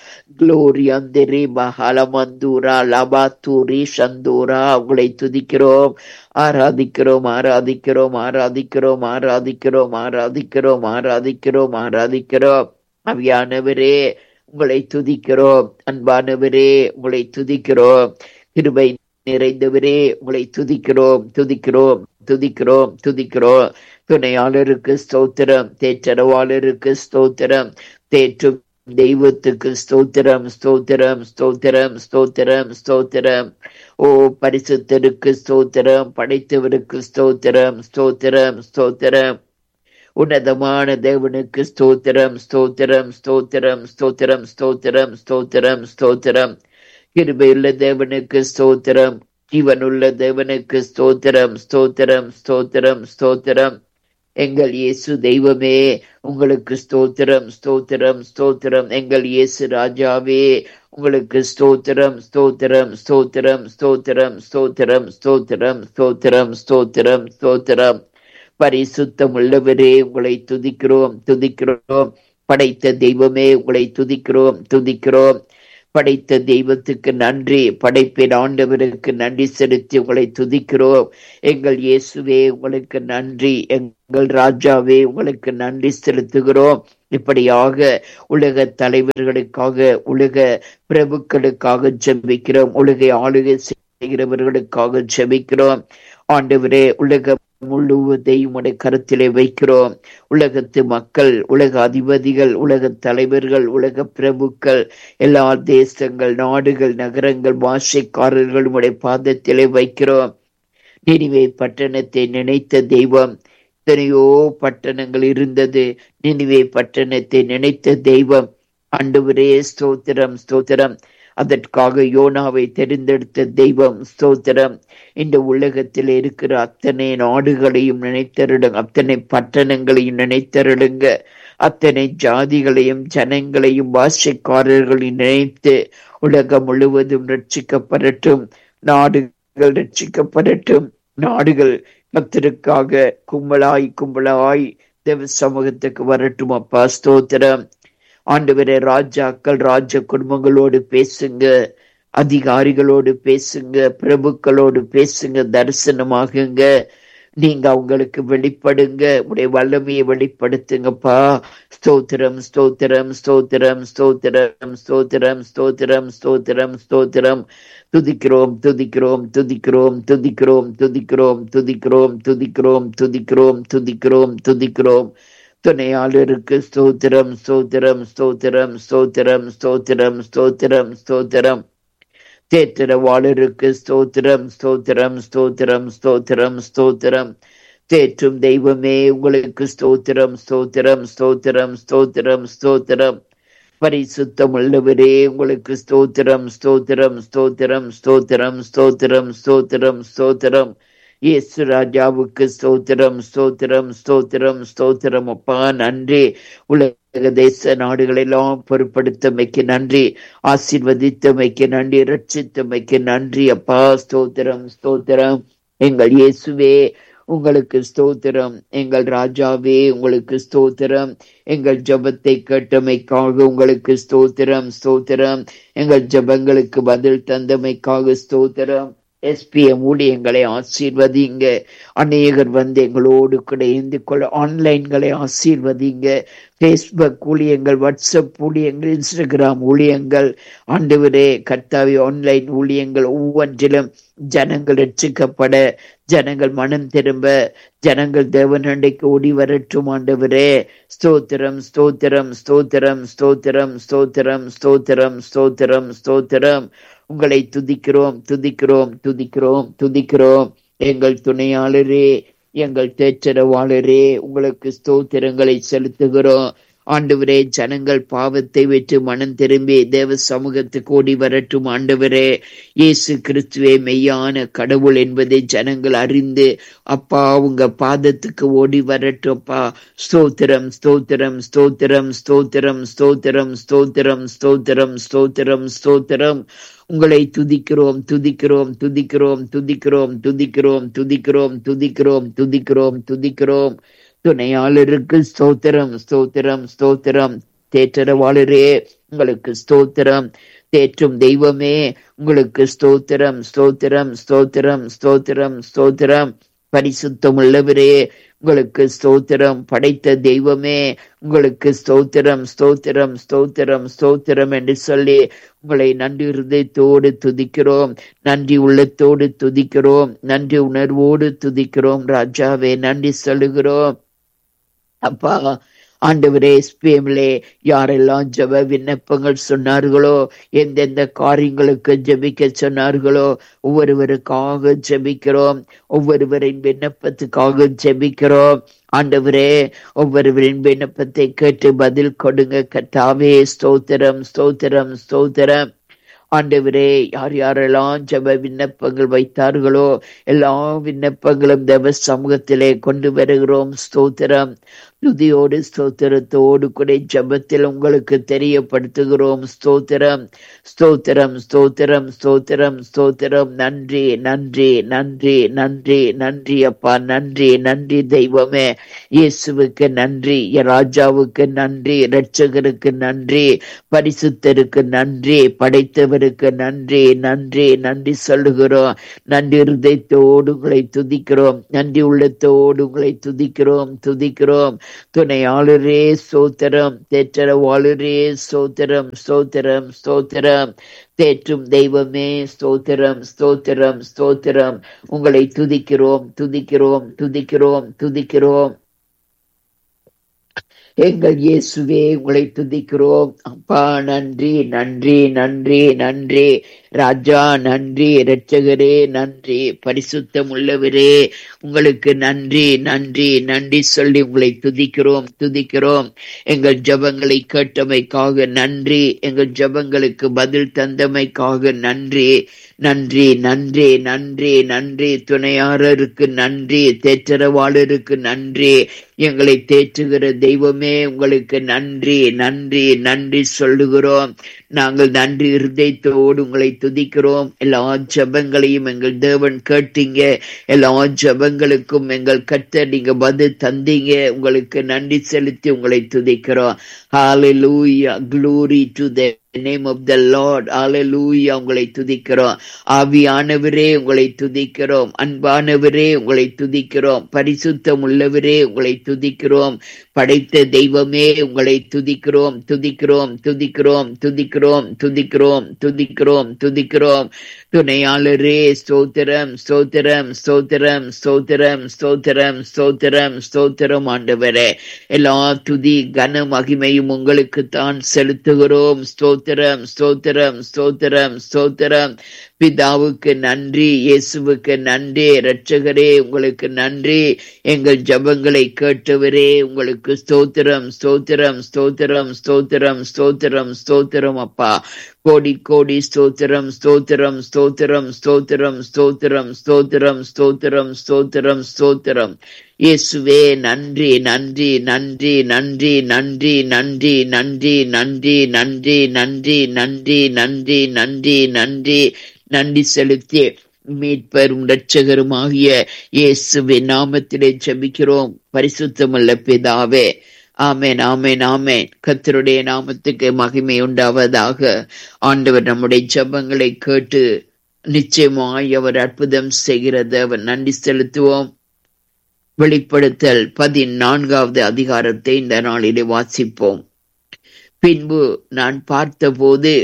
ಗ್ಲೋರಿ ಅಂದಿರಿ ಬಹಳ ಮಂದೂರ ಲಬಾತೂರಿ சந்தூர உங்களை துதிக்கிறோம் ஆராதிக்கிறோம் ஆராதிக்கிறோம் ஆராதிக்கிறோம் ஆராதிக்கிறோம் ஆராதிக்கிறோம் ஆராதிக்கிறோம் ஆராதிக்கிறோம் அவியானவரே உங்களை துதிக்கிறோம் அன்பானவரே உங்களை துதிக்கிறோம் கிருபை நிறைந்தவரே உங்களை துதிக்கிறோம் துதிக்கிறோம் துதிக்கிறோம் துதிக்கிறோம் துணையாளருக்கு ஸ்தோத்திரம் தேற்றரவாளருக்கு ஸ்தோத்திரம் தேற்றும் தெய்வத்துக்கு ஸ்தோத்திரம் ஸ்தோத்திரம் ஸ்தோத்திரம் ஸ்தோத்திரம் ஸ்தோத்திரம் ஓ பரிசுத்தருக்கு ஸ்தோத்திரம் படைத்தவருக்கு ஸ்தோத்திரம் ஸ்தோத்திரம் ஸ்தோத்திரம் உன்னதமான தேவனுக்கு ஸ்தோத்திரம் ஸ்தோத்திரம் ஸ்தோத்திரம் ஸ்தோத்திரம் ஸ்தோத்திரம் ஸ்தோத்திரம் ஸ்தோத்திரம் கிருபையுள்ள தேவனுக்கு ஸ்தோத்திரம் ஜீவனுள்ள தேவனுக்கு ஸ்தோத்திரம் ஸ்தோத்திரம் ஸ்தோத்திரம் ஸ்தோத்திரம் எங்கள் இயேசு தெய்வமே உங்களுக்கு ஸ்தோத்திரம் ஸ்தோத்திரம் ஸ்தோத்திரம் எங்கள் இயேசு ராஜாவே உங்களுக்கு ஸ்தோத்திரம் ஸ்தோத்திரம் ஸ்தோத்திரம் ஸ்தோத்திரம் ஸ்தோத்திரம் ஸ்தோத்திரம் ஸ்தோத்திரம் ஸ்தோத்திரம் ஸ்தோத்திரம் பரிசுத்தம் உள்ளவரே உங்களை துதிக்கிறோம் துதிக்கிறோம் படைத்த தெய்வமே உங்களை துதிக்கிறோம் துதிக்கிறோம் படைத்த தெய்வத்துக்கு நன்றி படைப்பின் ஆண்டவருக்கு நன்றி செலுத்தி உங்களை துதிக்கிறோம் எங்கள் இயேசுவே உங்களுக்கு நன்றி எங்கள் ராஜாவே உங்களுக்கு நன்றி செலுத்துகிறோம் இப்படியாக உலக தலைவர்களுக்காக உலக பிரபுக்களுக்காக ஜெபிக்கிறோம் உலகை ஆளுகை செய்கிறவர்களுக்காக ஜெபிக்கிறோம் ஆண்டவரே உலக முழுவதையும் உடைய கருத்திலே வைக்கிறோம் உலகத்து மக்கள் உலக அதிபதிகள் உலக தலைவர்கள் உலக பிரபுக்கள் எல்லா தேசங்கள் நாடுகள் நகரங்கள் பாஷைக்காரர்கள் உடைய பாதத்திலே வைக்கிறோம் நினைவே பட்டணத்தை நினைத்த தெய்வம் எத்தனையோ பட்டணங்கள் இருந்தது நினைவே பட்டணத்தை நினைத்த தெய்வம் ஆண்டவரே ஸ்தோத்திரம் ஸ்தோத்திரம் அதற்காக யோனாவை தெரிந்தெடுத்த தெய்வம் ஸ்தோத்திரம் இந்த உலகத்தில் இருக்கிற அத்தனை நாடுகளையும் நினைத்தருடுங்க அத்தனை பட்டணங்களையும் நினைத்தருடுங்க அத்தனை ஜாதிகளையும் ஜனங்களையும் பாஷைக்காரர்களையும் நினைத்து உலகம் முழுவதும் ரட்சிக்கப்படட்டும் நாடுகள் ரட்சிக்கப்படட்டும் நாடுகள் கத்திற்காக கும்பலாய் கும்பலாய் தேவ சமூகத்துக்கு வரட்டும் அப்பா ஸ்தோத்திரம் ஆண்டவரே ராஜாக்கள் ராஜ குடும்பங்களோடு பேசுங்க அதிகாரிகளோடு பேசுங்க பிரபுக்களோடு பேசுங்க தரிசனமாகுங்க நீங்க அவங்களுக்கு வெளிப்படுங்க உடைய வல்லமையை வெளிப்படுத்துங்கப்பா ஸ்தோத்திரம் ஸ்தோத்திரம் ஸ்தோத்திரம் ஸ்தோத்திரம் ஸ்தோத்திரம் ஸ்தோத்திரம் ஸ்தோத்திரம் ஸ்தோத்திரம் துதிக்கிறோம் துதிக்கிறோம் துதிக்கிறோம் துதிக்கிறோம் துதிக்கிறோம் துதிக்கிறோம் துதிக்கிறோம் துதிக்கிறோம் துதிக்கிறோம் துதிக்கிறோம் துணையாளருக்கு ஸ்தோத்திரம் ஸ்தோத்திரம் ஸ்தோத்திரம் ஸ்தோத்திரம் ஸ்தோத்திரம் ஸ்தோத்திரம் ஸ்தோத்திரம் தேற்றரவாளருக்கு ஸ்தோத்திரம் ஸ்தோத்திரம் ஸ்தோத்திரம் ஸ்தோத்திரம் ஸ்தோத்திரம் தேற்றும் தெய்வமே உங்களுக்கு ஸ்தோத்திரம் ஸ்தோத்திரம் ஸ்தோத்திரம் ஸ்தோத்திரம் ஸ்தோத்திரம் பரிசுத்தம் உள்ளவரே உங்களுக்கு ஸ்தோத்திரம் ஸ்தோத்திரம் ஸ்தோத்திரம் ஸ்தோத்திரம் ஸ்தோத்திரம் ஸ்தோத்திரம் ஸ்தோத்திரம் இயேசு ராஜாவுக்கு ஸ்தோத்திரம் ஸ்தோத்திரம் ஸ்தோத்திரம் ஸ்தோத்திரம் அப்பா நன்றி உலக தேச நாடுகளெல்லாம் பொருட்படுத்தமைக்கு நன்றி ஆசீர்வதித்தமைக்கு நன்றி ரட்சித்தமைக்கு நன்றி அப்பா ஸ்தோத்திரம் ஸ்தோத்திரம் எங்கள் இயேசுவே உங்களுக்கு ஸ்தோத்திரம் எங்கள் ராஜாவே உங்களுக்கு ஸ்தோத்திரம் எங்கள் ஜபத்தை கேட்டமைக்காக உங்களுக்கு ஸ்தோத்திரம் ஸ்தோத்திரம் எங்கள் ஜபங்களுக்கு பதில் தந்தமைக்காக ஸ்தோத்திரம் எஸ்பிஎம் ஊழியங்களை ஆசீர்வதிங்க அநேகர் வந்து எங்களோடு கூட இருந்து கொள்ள ஆன்லைன்களை ஆசீர்வதிங்க ஃபேஸ்புக் ஊழியங்கள் வாட்ஸ்அப் ஊழியங்கள் இன்ஸ்டாகிராம் ஊழியங்கள் ஆண்டவரே கர்த்தாவி ஆன்லைன் ஊழியங்கள் ஒவ்வொன்றிலும் ஜனங்கள் ரட்சிக்கப்பட ஜனங்கள் மனம் திரும்ப ஜனங்கள் தேவனண்டைக்கு ஓடி வரட்டும் ஆண்டவரே ஸ்தோத்திரம் ஸ்தோத்திரம் ஸ்தோத்திரம் ஸ்தோத்திரம் ஸ்தோத்திரம் ஸ்தோத்திரம் ஸ்தோத்திரம் ஸ்தோத்திரம் உங்களை துதிக்கிறோம் துதிக்கிறோம் துதிக்கிறோம் துதிக்கிறோம் எங்கள் துணையாளரே எங்கள் தேச்சரவாளரே உங்களுக்கு ஸ்தோத்திரங்களை செலுத்துகிறோம் ஆண்டவரே ஜனங்கள் பாவத்தை விட்டு மனம் திரும்பி தேவ சமூகத்துக்கு ஓடி வரட்டும் ஆண்டவரே இயேசு கிறிஸ்துவே மெய்யான கடவுள் என்பதை ஜனங்கள் அறிந்து அப்பா உங்க பாதத்துக்கு ஓடி வரட்டும் அப்பா ஸ்தோத்திரம் ஸ்தோத்திரம் ஸ்தோத்திரம் ஸ்தோத்திரம் ஸ்தோத்திரம் ஸ்தோத்திரம் ஸ்தோத்திரம் ஸ்தோத்திரம் ஸ்தோத்திரம் உங்களை துதிக்கிறோம் துதிக்கிறோம் துதிக்கிறோம் துதிக்கிறோம் துதிக்கிறோம் துதிக்கிறோம் துதிக்கிறோம் துதிக்கிறோம் துதிக்கிறோம் துணையாளருக்கு ஸ்தோத்திரம் ஸ்தோத்திரம் ஸ்தோத்திரம் தேற்றரவாளரே உங்களுக்கு ஸ்தோத்திரம் தேற்றும் தெய்வமே உங்களுக்கு ஸ்தோத்திரம் ஸ்தோத்திரம் ஸ்தோத்திரம் ஸ்தோத்திரம் ஸ்தோத்திரம் பரிசுத்தம் உள்ளவரே உங்களுக்கு ஸ்தோத்திரம் படைத்த தெய்வமே உங்களுக்கு ஸ்தோத்திரம் ஸ்தோத்திரம் ஸ்தோத்திரம் ஸ்தோத்திரம் என்று சொல்லி உங்களை நன்றி இருதயத்தோடு துதிக்கிறோம் நன்றி உள்ளத்தோடு துதிக்கிறோம் நன்றி உணர்வோடு துதிக்கிறோம் ராஜாவே நன்றி சொல்லுகிறோம் அப்பா ஆண்டவரே எஸ்பிஎம்லே யாரெல்லாம் ஜெப விண்ணப்பங்கள் சொன்னார்களோ எந்தெந்த காரியங்களுக்கு ஜெபிக்க சொன்னார்களோ ஒவ்வொருவருக்காக ஜெபிக்கிறோம் ஒவ்வொருவரின் விண்ணப்பத்துக்காக ஜெபிக்கிறோம் ஆண்டவரே ஒவ்வொருவரின் விண்ணப்பத்தை கேட்டு பதில் கொடுங்க கத்தாவே ஸ்தோத்திரம் ஸ்தோத்திரம் ஸ்தோத்திரம் ஆண்டவரே யார் யாரெல்லாம் ஜெப விண்ணப்பங்கள் வைத்தார்களோ எல்லா விண்ணப்பங்களும் தேவ சமூகத்திலே கொண்டு வருகிறோம் ஸ்தோத்திரம் துதியோடு ஸ்தோத்திரத்தோடு கூட ஜபத்தில் உங்களுக்கு தெரியப்படுத்துகிறோம் ஸ்தோத்திரம் ஸ்தோத்திரம் ஸ்தோத்திரம் ஸ்தோத்திரம் ஸ்தோத்திரம் நன்றி நன்றி நன்றி நன்றி நன்றி அப்பா நன்றி நன்றி தெய்வமே இயேசுவுக்கு நன்றி ராஜாவுக்கு நன்றி இரட்சகருக்கு நன்றி பரிசுத்தருக்கு நன்றி படைத்தவருக்கு நன்றி நன்றி நன்றி சொல்லுகிறோம் நன்றி இருதயத்தோடு உங்களை துதிக்கிறோம் நன்றி உள்ளத்தோடு உங்களை துதிக்கிறோம் துதிக்கிறோம் துணையாளரே சோத்திரம் தேற்றரவாளரே சோத்திரம் ஸ்தோத்திரம் ஸ்தோத்திரம் தேற்றும் தெய்வமே ஸ்தோத்திரம் ஸ்தோத்திரம் ஸ்தோத்திரம் உங்களை துதிக்கிறோம் துதிக்கிறோம் துதிக்கிறோம் துதிக்கிறோம் எங்கள் இயேசுவே உங்களை துதிக்கிறோம் அப்பா நன்றி நன்றி நன்றி நன்றி ராஜா நன்றி இரட்சகரே நன்றி பரிசுத்தம் உள்ளவரே உங்களுக்கு நன்றி நன்றி நன்றி சொல்லி உங்களை துதிக்கிறோம் துதிக்கிறோம் எங்கள் ஜபங்களை கேட்டமைக்காக நன்றி எங்கள் ஜபங்களுக்கு பதில் தந்தமைக்காக நன்றி நன்றி நன்றி நன்றி நன்றி துணையாளருக்கு நன்றி தேற்றரவாளருக்கு நன்றி எங்களை தேற்றுகிற தெய்வமே உங்களுக்கு நன்றி நன்றி நன்றி சொல்லுகிறோம் நாங்கள் நன்றி இருதயத்தோடு உங்களை துதிக்கிறோம் எல்லா ஜபங்களையும் எங்கள் தேவன் கேட்டீங்க எல்லா ஜபங்களுக்கும் எங்கள் கத்த நீங்க பதில் தந்தீங்க உங்களுக்கு நன்றி செலுத்தி உங்களை துதிக்கிறோம் ஹalleluya glory to the name of the lord hallelujah உங்களை துதிக்கிறோம் ஆவியானவரே உங்களை துதிக்கிறோம் அன்பானவரே உங்களை துதிக்கிறோம் பரிசுத்தம் உள்ளவரே உங்களை துதிக்கிறோம் படைத்த தெய்வமே உங்களை துதிக்கிறோம் துதிக்கிறோம் துதிக்கிறோம் துதிக்கிறோம் துதிக்கிறோம் துதிக்கிறோம் துதிக்கிறோம் துணையாளரே ஸ்தோத்திரம் ஸ்தோத்திரம் ஸ்தோத்திரம் ஸ்தோத்திரம் ஸ்தோத்திரம் ஸ்தோத்திரம் ஸ்தோத்திரம் ஆண்டவரே எல்லா துதி கன மகிமையும் உங்களுக்கு தான் செலுத்துகிறோம் ஸ்தோத்திரம் ஸ்தோத்திரம் ஸ்தோத்திரம் ஸ்தோத்திரம் பிதாவுக்கு நன்றி இயேசுவுக்கு நன்றி இரட்சகரே உங்களுக்கு நன்றி எங்கள் ஜபங்களை கேட்டவரே உங்களுக்கு ஸ்தோத்திரம் ஸ்தோத்திரம் ஸ்தோத்திரம் ஸ்தோத்திரம் ஸ்தோத்திரம் ஸ்தோத்திரம் அப்பா கோடி கோடி ஸ்தோத்திரம் ஸ்தோத்திரம் ஸ்தோத்திரம் ஸ்தோத்திரம் ஸ்தோத்திரம் ஸ்தோத்திரம் ஸ்தோத்திரம் ஸ்தோத்திரம் ஸ்தோத்திரம் இயேசுவே நன்றி நன்றி நன்றி நன்றி நன்றி நன்றி நன்றி நன்றி நன்றி நன்றி நன்றி நன்றி நன்றி நன்றி நன்றி செலுத்தி மீட்பெரும் இரட்சகருமாகிய இயேசுவின் நாமத்திலே ஜெபிக்கிறோம் பரிசுத்தமுள்ள பிதாவே ஆமேன் ஆமேன் ஆமேன் கத்தருடைய நாமத்துக்கு மகிமை உண்டாவதாக ஆண்டவர் நம்முடைய ஜபங்களை கேட்டு நிச்சயமாய் அவர் அற்புதம் செய்கிறது அவர் நன்றி செலுத்துவோம் வெளிப்படுத்தல் பதினான்காவது அதிகாரத்தை இந்த நாளிலே வாசிப்போம் பின்பு நான் பார்த்தபோது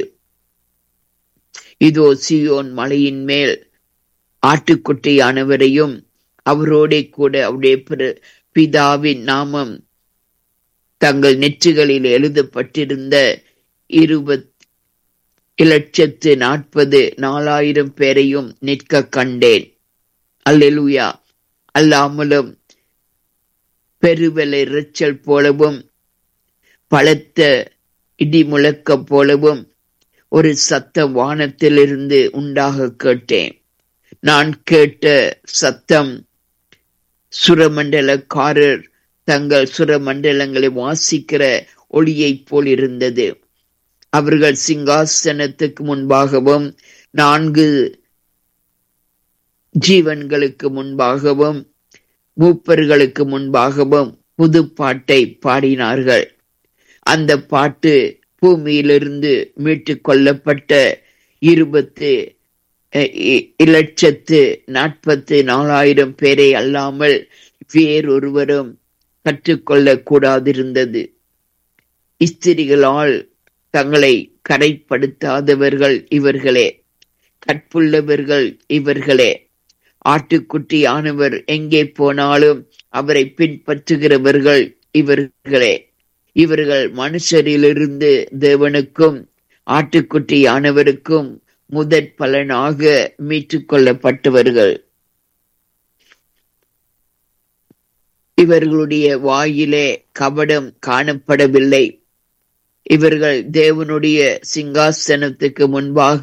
இதோ சியோன் மலையின் மேல் ஆட்டுக்குட்டியானவரையும் அவரோட கூட அவருடைய பிதாவின் நாமம் தங்கள் நெற்றுகளில் எழுதப்பட்டிருந்த இருபத் இலட்சத்து நாற்பது நாலாயிரம் பேரையும் நிற்க கண்டேன் அல்லெலுயா அல்லாமலும் பெருவெளை இறைச்சல் போலவும் பலத்த இடி முழக்கம் போலவும் ஒரு சத்தம் வானத்திலிருந்து உண்டாக கேட்டேன் நான் கேட்ட சத்தம் சுரமண்டலக்காரர் தங்கள் சுரமண்டலங்களை வாசிக்கிற ஒளியைப் போல் இருந்தது அவர்கள் சிங்காசனத்துக்கு முன்பாகவும் நான்கு ஜீவன்களுக்கு முன்பாகவும் மூப்பர்களுக்கு முன்பாகவும் புது பாட்டை பாடினார்கள் அந்த பாட்டு பூமியிலிருந்து மீட்டு கொள்ளப்பட்ட இருபத்து இலட்சத்து நாற்பத்து நாலாயிரம் பேரை அல்லாமல் வேறொருவரும் கற்றுக்கொள்ள கூடாதிருந்தது இஸ்திரிகளால் தங்களை கரைப்படுத்தாதவர்கள் இவர்களே கற்புள்ளவர்கள் இவர்களே ஆட்டுக்குட்டி ஆனவர் எங்கே போனாலும் அவரை பின்பற்றுகிறவர்கள் இவர்களே இவர்கள் மனுஷரிலிருந்து தேவனுக்கும் ஆட்டுக்குட்டி ஆனவருக்கும் முதற் பலனாக மீட்டுக் கொள்ளப்பட்டவர்கள் இவர்களுடைய வாயிலே கபடம் காணப்படவில்லை இவர்கள் தேவனுடைய சிங்காசனத்துக்கு முன்பாக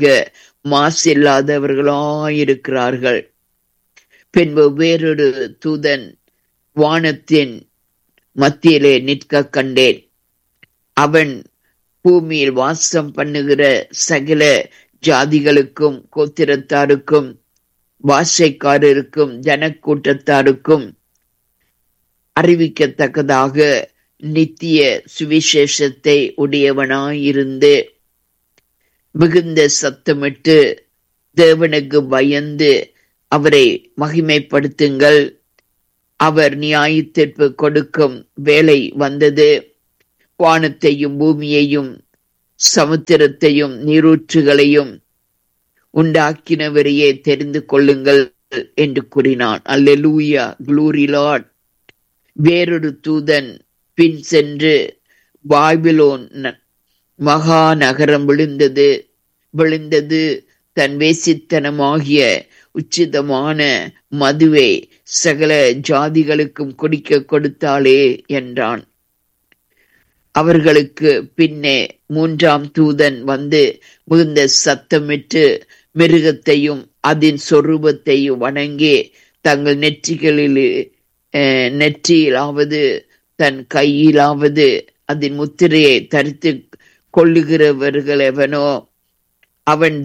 மாசில்லாதவர்களாயிருக்கிறார்கள் பின்பு வேறொரு தூதன் வானத்தின் மத்தியிலே நிற்க கண்டேன் அவன் பூமியில் வாசம் பண்ணுகிற சகல ஜாதிகளுக்கும் கோத்திரத்தாருக்கும் பாஷைக்காரருக்கும் ஜனக்கூட்டத்தாருக்கும் அறிவிக்கத்தக்கதாக நித்திய சுவிசேஷத்தை உடையவனாயிருந்து மிகுந்த சத்தமிட்டு தேவனுக்கு பயந்து அவரை மகிமைப்படுத்துங்கள் அவர் நியாயத்தீர்ப்பு கொடுக்கும் வேலை வந்தது வானத்தையும் பூமியையும் சமுத்திரத்தையும் நீரூற்றுகளையும் உண்டாக்கினவரையே தெரிந்து கொள்ளுங்கள் என்று கூறினான் அல்லூயா குளூரி லார்ட் வேறொரு தூதன் பின் சென்று பாபிலோன் மகா நகரம் விழுந்தது விழுந்தது தன் வேசித்தனமாகிய உச்சிதமான மதுவை சகல ஜாதிகளுக்கும் குடிக்க கொடுத்தாளே என்றான் அவர்களுக்கு பின்னே மூன்றாம் தூதன் வந்து மிகுந்த சத்தமிட்டு மிருகத்தையும் அதன் சொரூபத்தையும் வணங்கி தங்கள் நெற்றிகளில் நெற்றியிலாவது தன் கையிலாவது அதன் முத்திரையை தரித்து கொள்ளுகிறவர்கள் எவனோ அவன்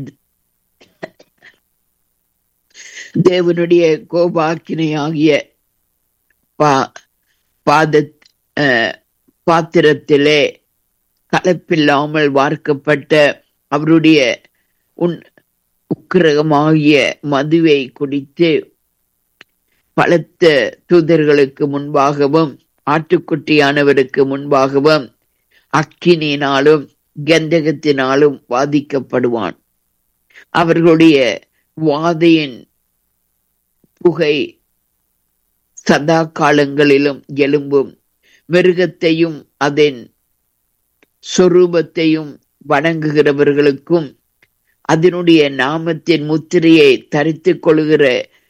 தேவனுடைய கோபாக்கினையாகிய பா பாத பாத்திரத்திலே கலப்பில்லாமல் வார்க்கப்பட்ட அவருடைய உன் உக்கிரகமாகிய மதுவை குடித்து பலத்த தூதர்களுக்கு முன்பாகவும் ஆட்டுக்குட்டியானவருக்கு முன்பாகவும் அக்கினியினாலும் கந்தகத்தினாலும் வாதிக்கப்படுவான் அவர்களுடைய வாதையின் புகை சதா காலங்களிலும் எழும்பும் மிருகத்தையும் அதன் சொரூபத்தையும் வணங்குகிறவர்களுக்கும் அதனுடைய நாமத்தின் முத்திரையை தரித்துக் கொள்கிற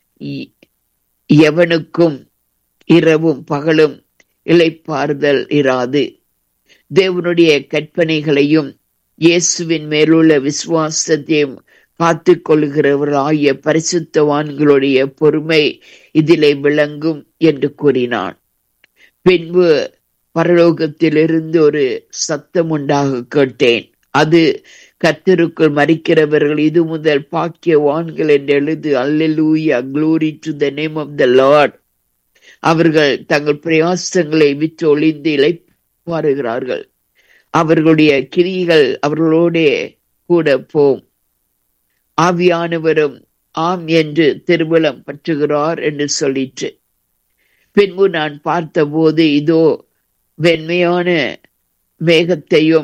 எவனுக்கும் இரவும் பகலும் இளைப்பாறுதல் இராது தேவனுடைய கற்பனைகளையும் இயேசுவின் மேலுள்ள விசுவாசத்தையும் காத்து கொள்கிறவர்களாகிய பரிசுத்தவான்களுடைய பொறுமை இதிலே விளங்கும் என்று கூறினான் பின்பு பரலோகத்திலிருந்து ஒரு சத்தம் உண்டாக கேட்டேன் அது கத்தருக்குள் மறிக்கிறவர்கள் இது முதல் பாக்கியவான்கள் என்று எழுது alleluia glory to the name of the Lord அவர்கள் தங்கள் பிரயாசங்களை விற்று ஒளிந்து இழைப்பாருகிறார்கள் அவர்களுடைய கிரிகள் அவர்களோடே கூட போம் ஆவியானவரும் ஆம் என்று திருமலம் பற்றுகிறார் என்று சொல்லிற்று பின்பு நான் பார்த்தபோது இதோ வெண்மையான மேகத்தையும்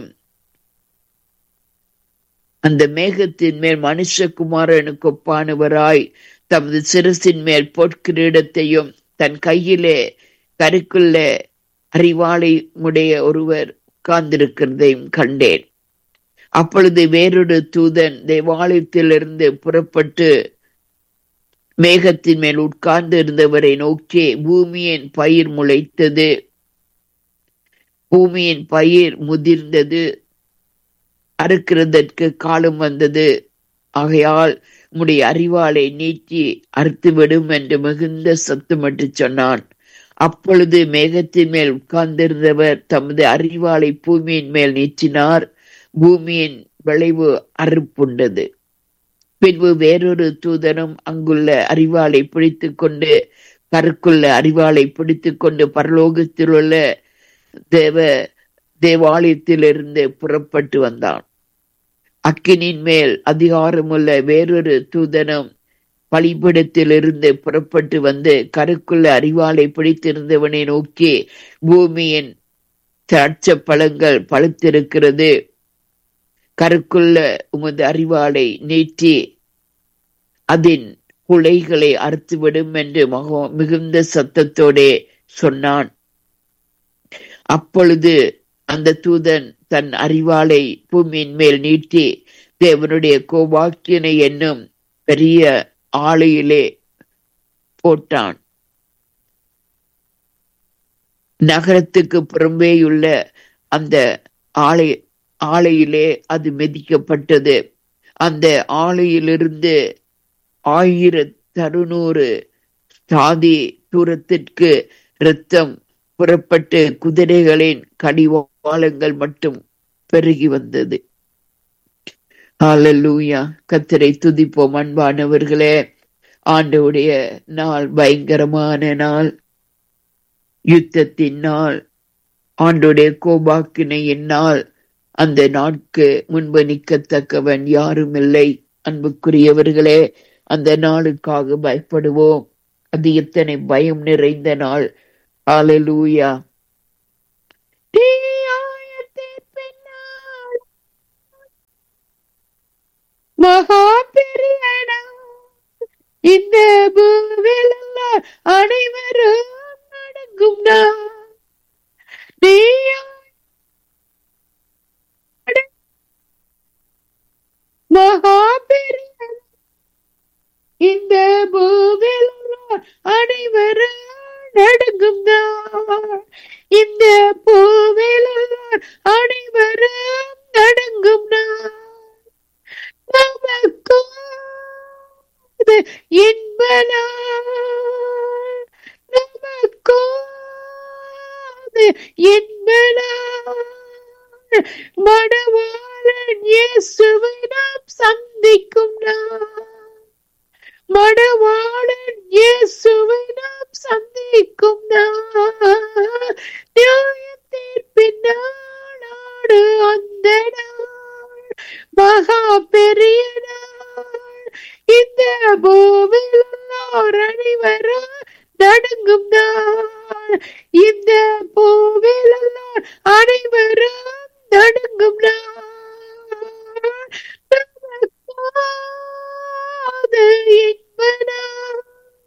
அந்த மேகத்தின் மேல் மனுஷகுமாரனுக்கு ஒப்பானவராய் தமது சிரசின் மேல் பொற்கிரீடத்தையும் தன் கையிலே கருக்குள்ள அறிவாளை உடைய ஒருவர் உட்கார்ந்திருக்கிறதையும் கண்டேன் அப்பொழுது வேறொரு தூதன் தேவாலயத்திலிருந்து புறப்பட்டு மேகத்தின் மேல் உட்கார்ந்து இருந்தவரை நோக்கி பூமியின் பயிர் முளைத்தது பூமியின் பயிர் முதிர்ந்தது அறுக்கிறதற்கு காலம் வந்தது ஆகையால் உம்முடைய அறிவாளை நீட்டி அறுத்துவிடும் என்று மிகுந்த சத்தமிட்டு சொன்னான் அப்பொழுது மேகத்தின் மேல் உட்கார்ந்திருந்தவர் தமது அறிவாளை பூமியின் மேல் நீட்டினார் பூமியின் விளைவு அறுப்புண்டது பின்பு வேறொரு தூதனும் அங்குள்ள அறிவாளை பிடித்து கொண்டு கருக்குள்ள அறிவாளை பிடித்து கொண்டு பரலோகத்தில் உள்ள தேவ தேவாலயத்திலிருந்து புறப்பட்டு வந்தான் அக்கினின் மேல் அதிகாரமுள்ள வேறொரு தூதனும் பலிபிடத்திலிருந்து புறப்பட்டு வந்து கருக்குள்ள அறிவாளை பிடித்திருந்தவனை நோக்கி பூமியின் திராட்சை பழங்கள் பழுத்திருக்கிறது கருக்குள்ள உமது அறிவாளை நீட்டி அதன் குலைகளை அறுத்துவிடும் என்று மகோ மிகுந்த சத்தத்தோடே சொன்னான் அப்பொழுது அந்த தூதன் தன் அறிவாளை பூமியின் மேல் நீட்டி தேவனுடைய கோபாக்கியனை என்னும் பெரிய ஆலையிலே போட்டான் நகரத்துக்கு புறம்பேயுள்ள அந்த ஆலை ஆலையிலே அது மெதிக்கப்பட்டது அந்த ஆலையிலிருந்து ஆயிரத்தி அறுநூறு சாதி தூரத்திற்கு இரத்தம் புறப்பட்டு குதிரைகளின் கடிவாளங்கள் மட்டும் பெருகி வந்தது ஹalleluya கத்தரை துதிப்போம் அன்பானவர்களே ஆண்டவுடைய நாள் பயங்கரமான நாள் யுத்தத்தின் நாள் ஆண்டுடைய கோபாக்கினையின் நாள் அந்த நாட்கு முன்பு நிற்கத்தக்கவன் யாரும் இல்லை அன்புக்குரியவர்களே அந்த நாளுக்காக பயப்படுவோம் அது எத்தனை பயம் நிறைந்த நாள் ஹalleluya மகா பெரிய நாள். இந்த பூவில் உள்ள அனைவரும் அடங்கும் நாள். நீயாய் அடங்- மகா பெரிய நாள். இந்த பூவில் உள்ள அனைவரும் நடுங்கும் நாள். இந்த பூவில் உள்ள அனைவரும் நடுங்கும் நாள் நமக்கும் இது இன்ப நாள். நமக்கும் இது இன்ப நாள். மணவாளன் இயேசுவை நாம் சந்திக்கும் நாள் மணவாளன் இயேசுவை நாம் சந்திக்கும் நாள் நியாய தீர்ப்பின் நாளோடு அந்த நாள் மகா பெரிய நாள் இந்த பூவில் உள்ளோர் அனைவரும் நடுங்கும் நாள் இந்த பூவில் உள்ளோர் அனைவரும் நடுங்கும் நாள் நமக்காது இன்ப நாள்.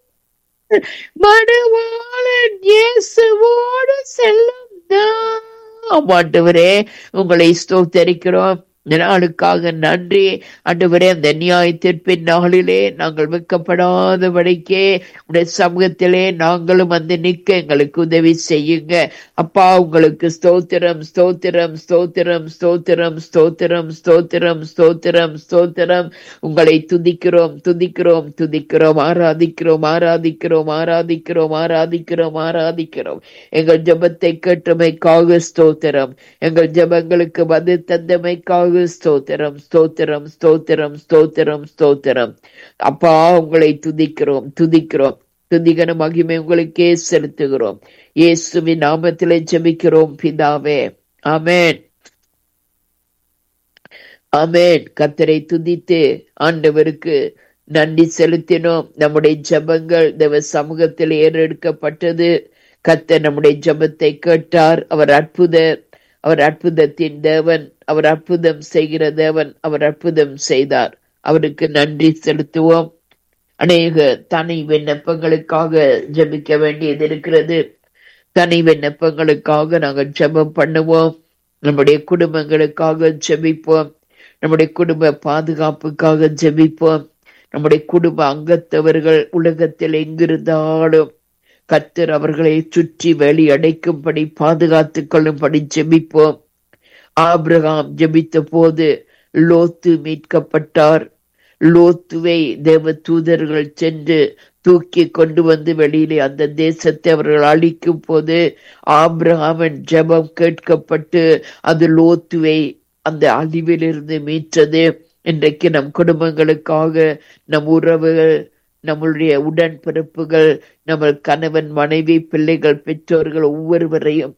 மணவாளன் இயேசுவோடு செல்லும் நாம் ஆண்டவரே உங்களை ஸ்தோத்தரிக்கிறோம் இந்த நாளுக்காக நன்றி ஆண்டவரே அந்த நியாய தீர்ப்பின் நாளிலே நாங்கள் வெட்கப்படாதபடிக்கே உடைய சமூகத்திலே நாங்களும் வந்து நிற்க எங்களுக்கு உதவி செய்யுங்க அப்பா உங்களுக்கு ஸ்தோத்திரம் ஸ்தோத்திரம் ஸ்தோத்திரம் ஸ்தோத்திரம் ஸ்தோத்திரம் ஸ்தோத்திரம் ஸ்தோத்திரம் ஸ்தோத்திரம் உங்களை துதிக்கிறோம் துதிக்கிறோம் துதிக்கிறோம் ஆராதிக்கிறோம் ஆராதிக்கிறோம் ஆராதிக்கிறோம் ஆராதிக்கிறோம் ஆராதிக்கிறோம் எங்கள் ஜெபத்தை கேட்டமைக்காக ஸ்தோத்திரம் எங்கள் ஜெபங்களுக்கு பதில் தந்தமைக்காக ஸ்தோத்திரம் ஸ்தோத்திரம் ஸ்தோத்திரம் ஸ்தோத்திரம் ஸ்தோத்திரம் அப்பா உங்களை துதிக்கிறோம் துதிக்கிறோம் துதிகன மகிமை உங்களுக்கே செலுத்துகிறோம் இயேசுவின் நாமத்திலே ஜெபிக்கிறோம் பிதாவே ஆமென் ஆமென் கத்தரை துதித்து ஆண்டவருக்கு நன்றி செலுத்தினோம் நம்முடைய ஜெபங்கள் தேவ சமூகத்தில் ஏறெடுக்கப்பட்டது கத்தர் நம்முடைய ஜெபத்தை கேட்டார் அவர் அற்புதர் அவர் அற்புதத்தின் தேவன் அவர் அற்புதம் செய்கிற தேவன் அவர் அற்புதம் செய்தார் அவருக்கு நன்றி செலுத்துவோம் அநேக தனி விண்ணப்பங்களுக்காக ஜெபிக்க வேண்டியது இருக்கிறது தனி விண்ணப்பங்களுக்காக நாங்கள் ஜெபம் பண்ணுவோம் நம்முடைய குடும்பங்களுக்காக ஜெபிப்போம் நம்முடைய குடும்ப பாதுகாப்புக்காக ஜெபிப்போம் நம்முடைய குடும்ப அங்கத்தவர்கள் உலகத்தில் எங்கிருந்தாலும் கத்தர் அவர்களை சுற்றி வேலி அடைக்கும்படி பாதுகாத்துக் கொள்ளும்படி ஜெபிப்போம் ஆபிரகாம் ஜெபித்த போது லோத்து மீட்கப்பட்டார் லோத்துவை தேவ தூதர்கள் சென்று தூக்கி கொண்டு வந்து வெளியிலே அந்த தேசத்தை அவர்கள் அழிக்கும் போது ஆபிரகாமன் ஜெபம் கேட்கப்பட்டு அது லோத்துவை அந்த அழிவிலிருந்து மீட்டது இன்றைக்கு நம் குடும்பங்களுக்காக நம் உறவுகள் நம்மளுடைய உடன்பிறப்புகள் நம்ம கணவன் மனைவி பிள்ளைகள் பெற்றோர்கள் ஒவ்வொருவரையும்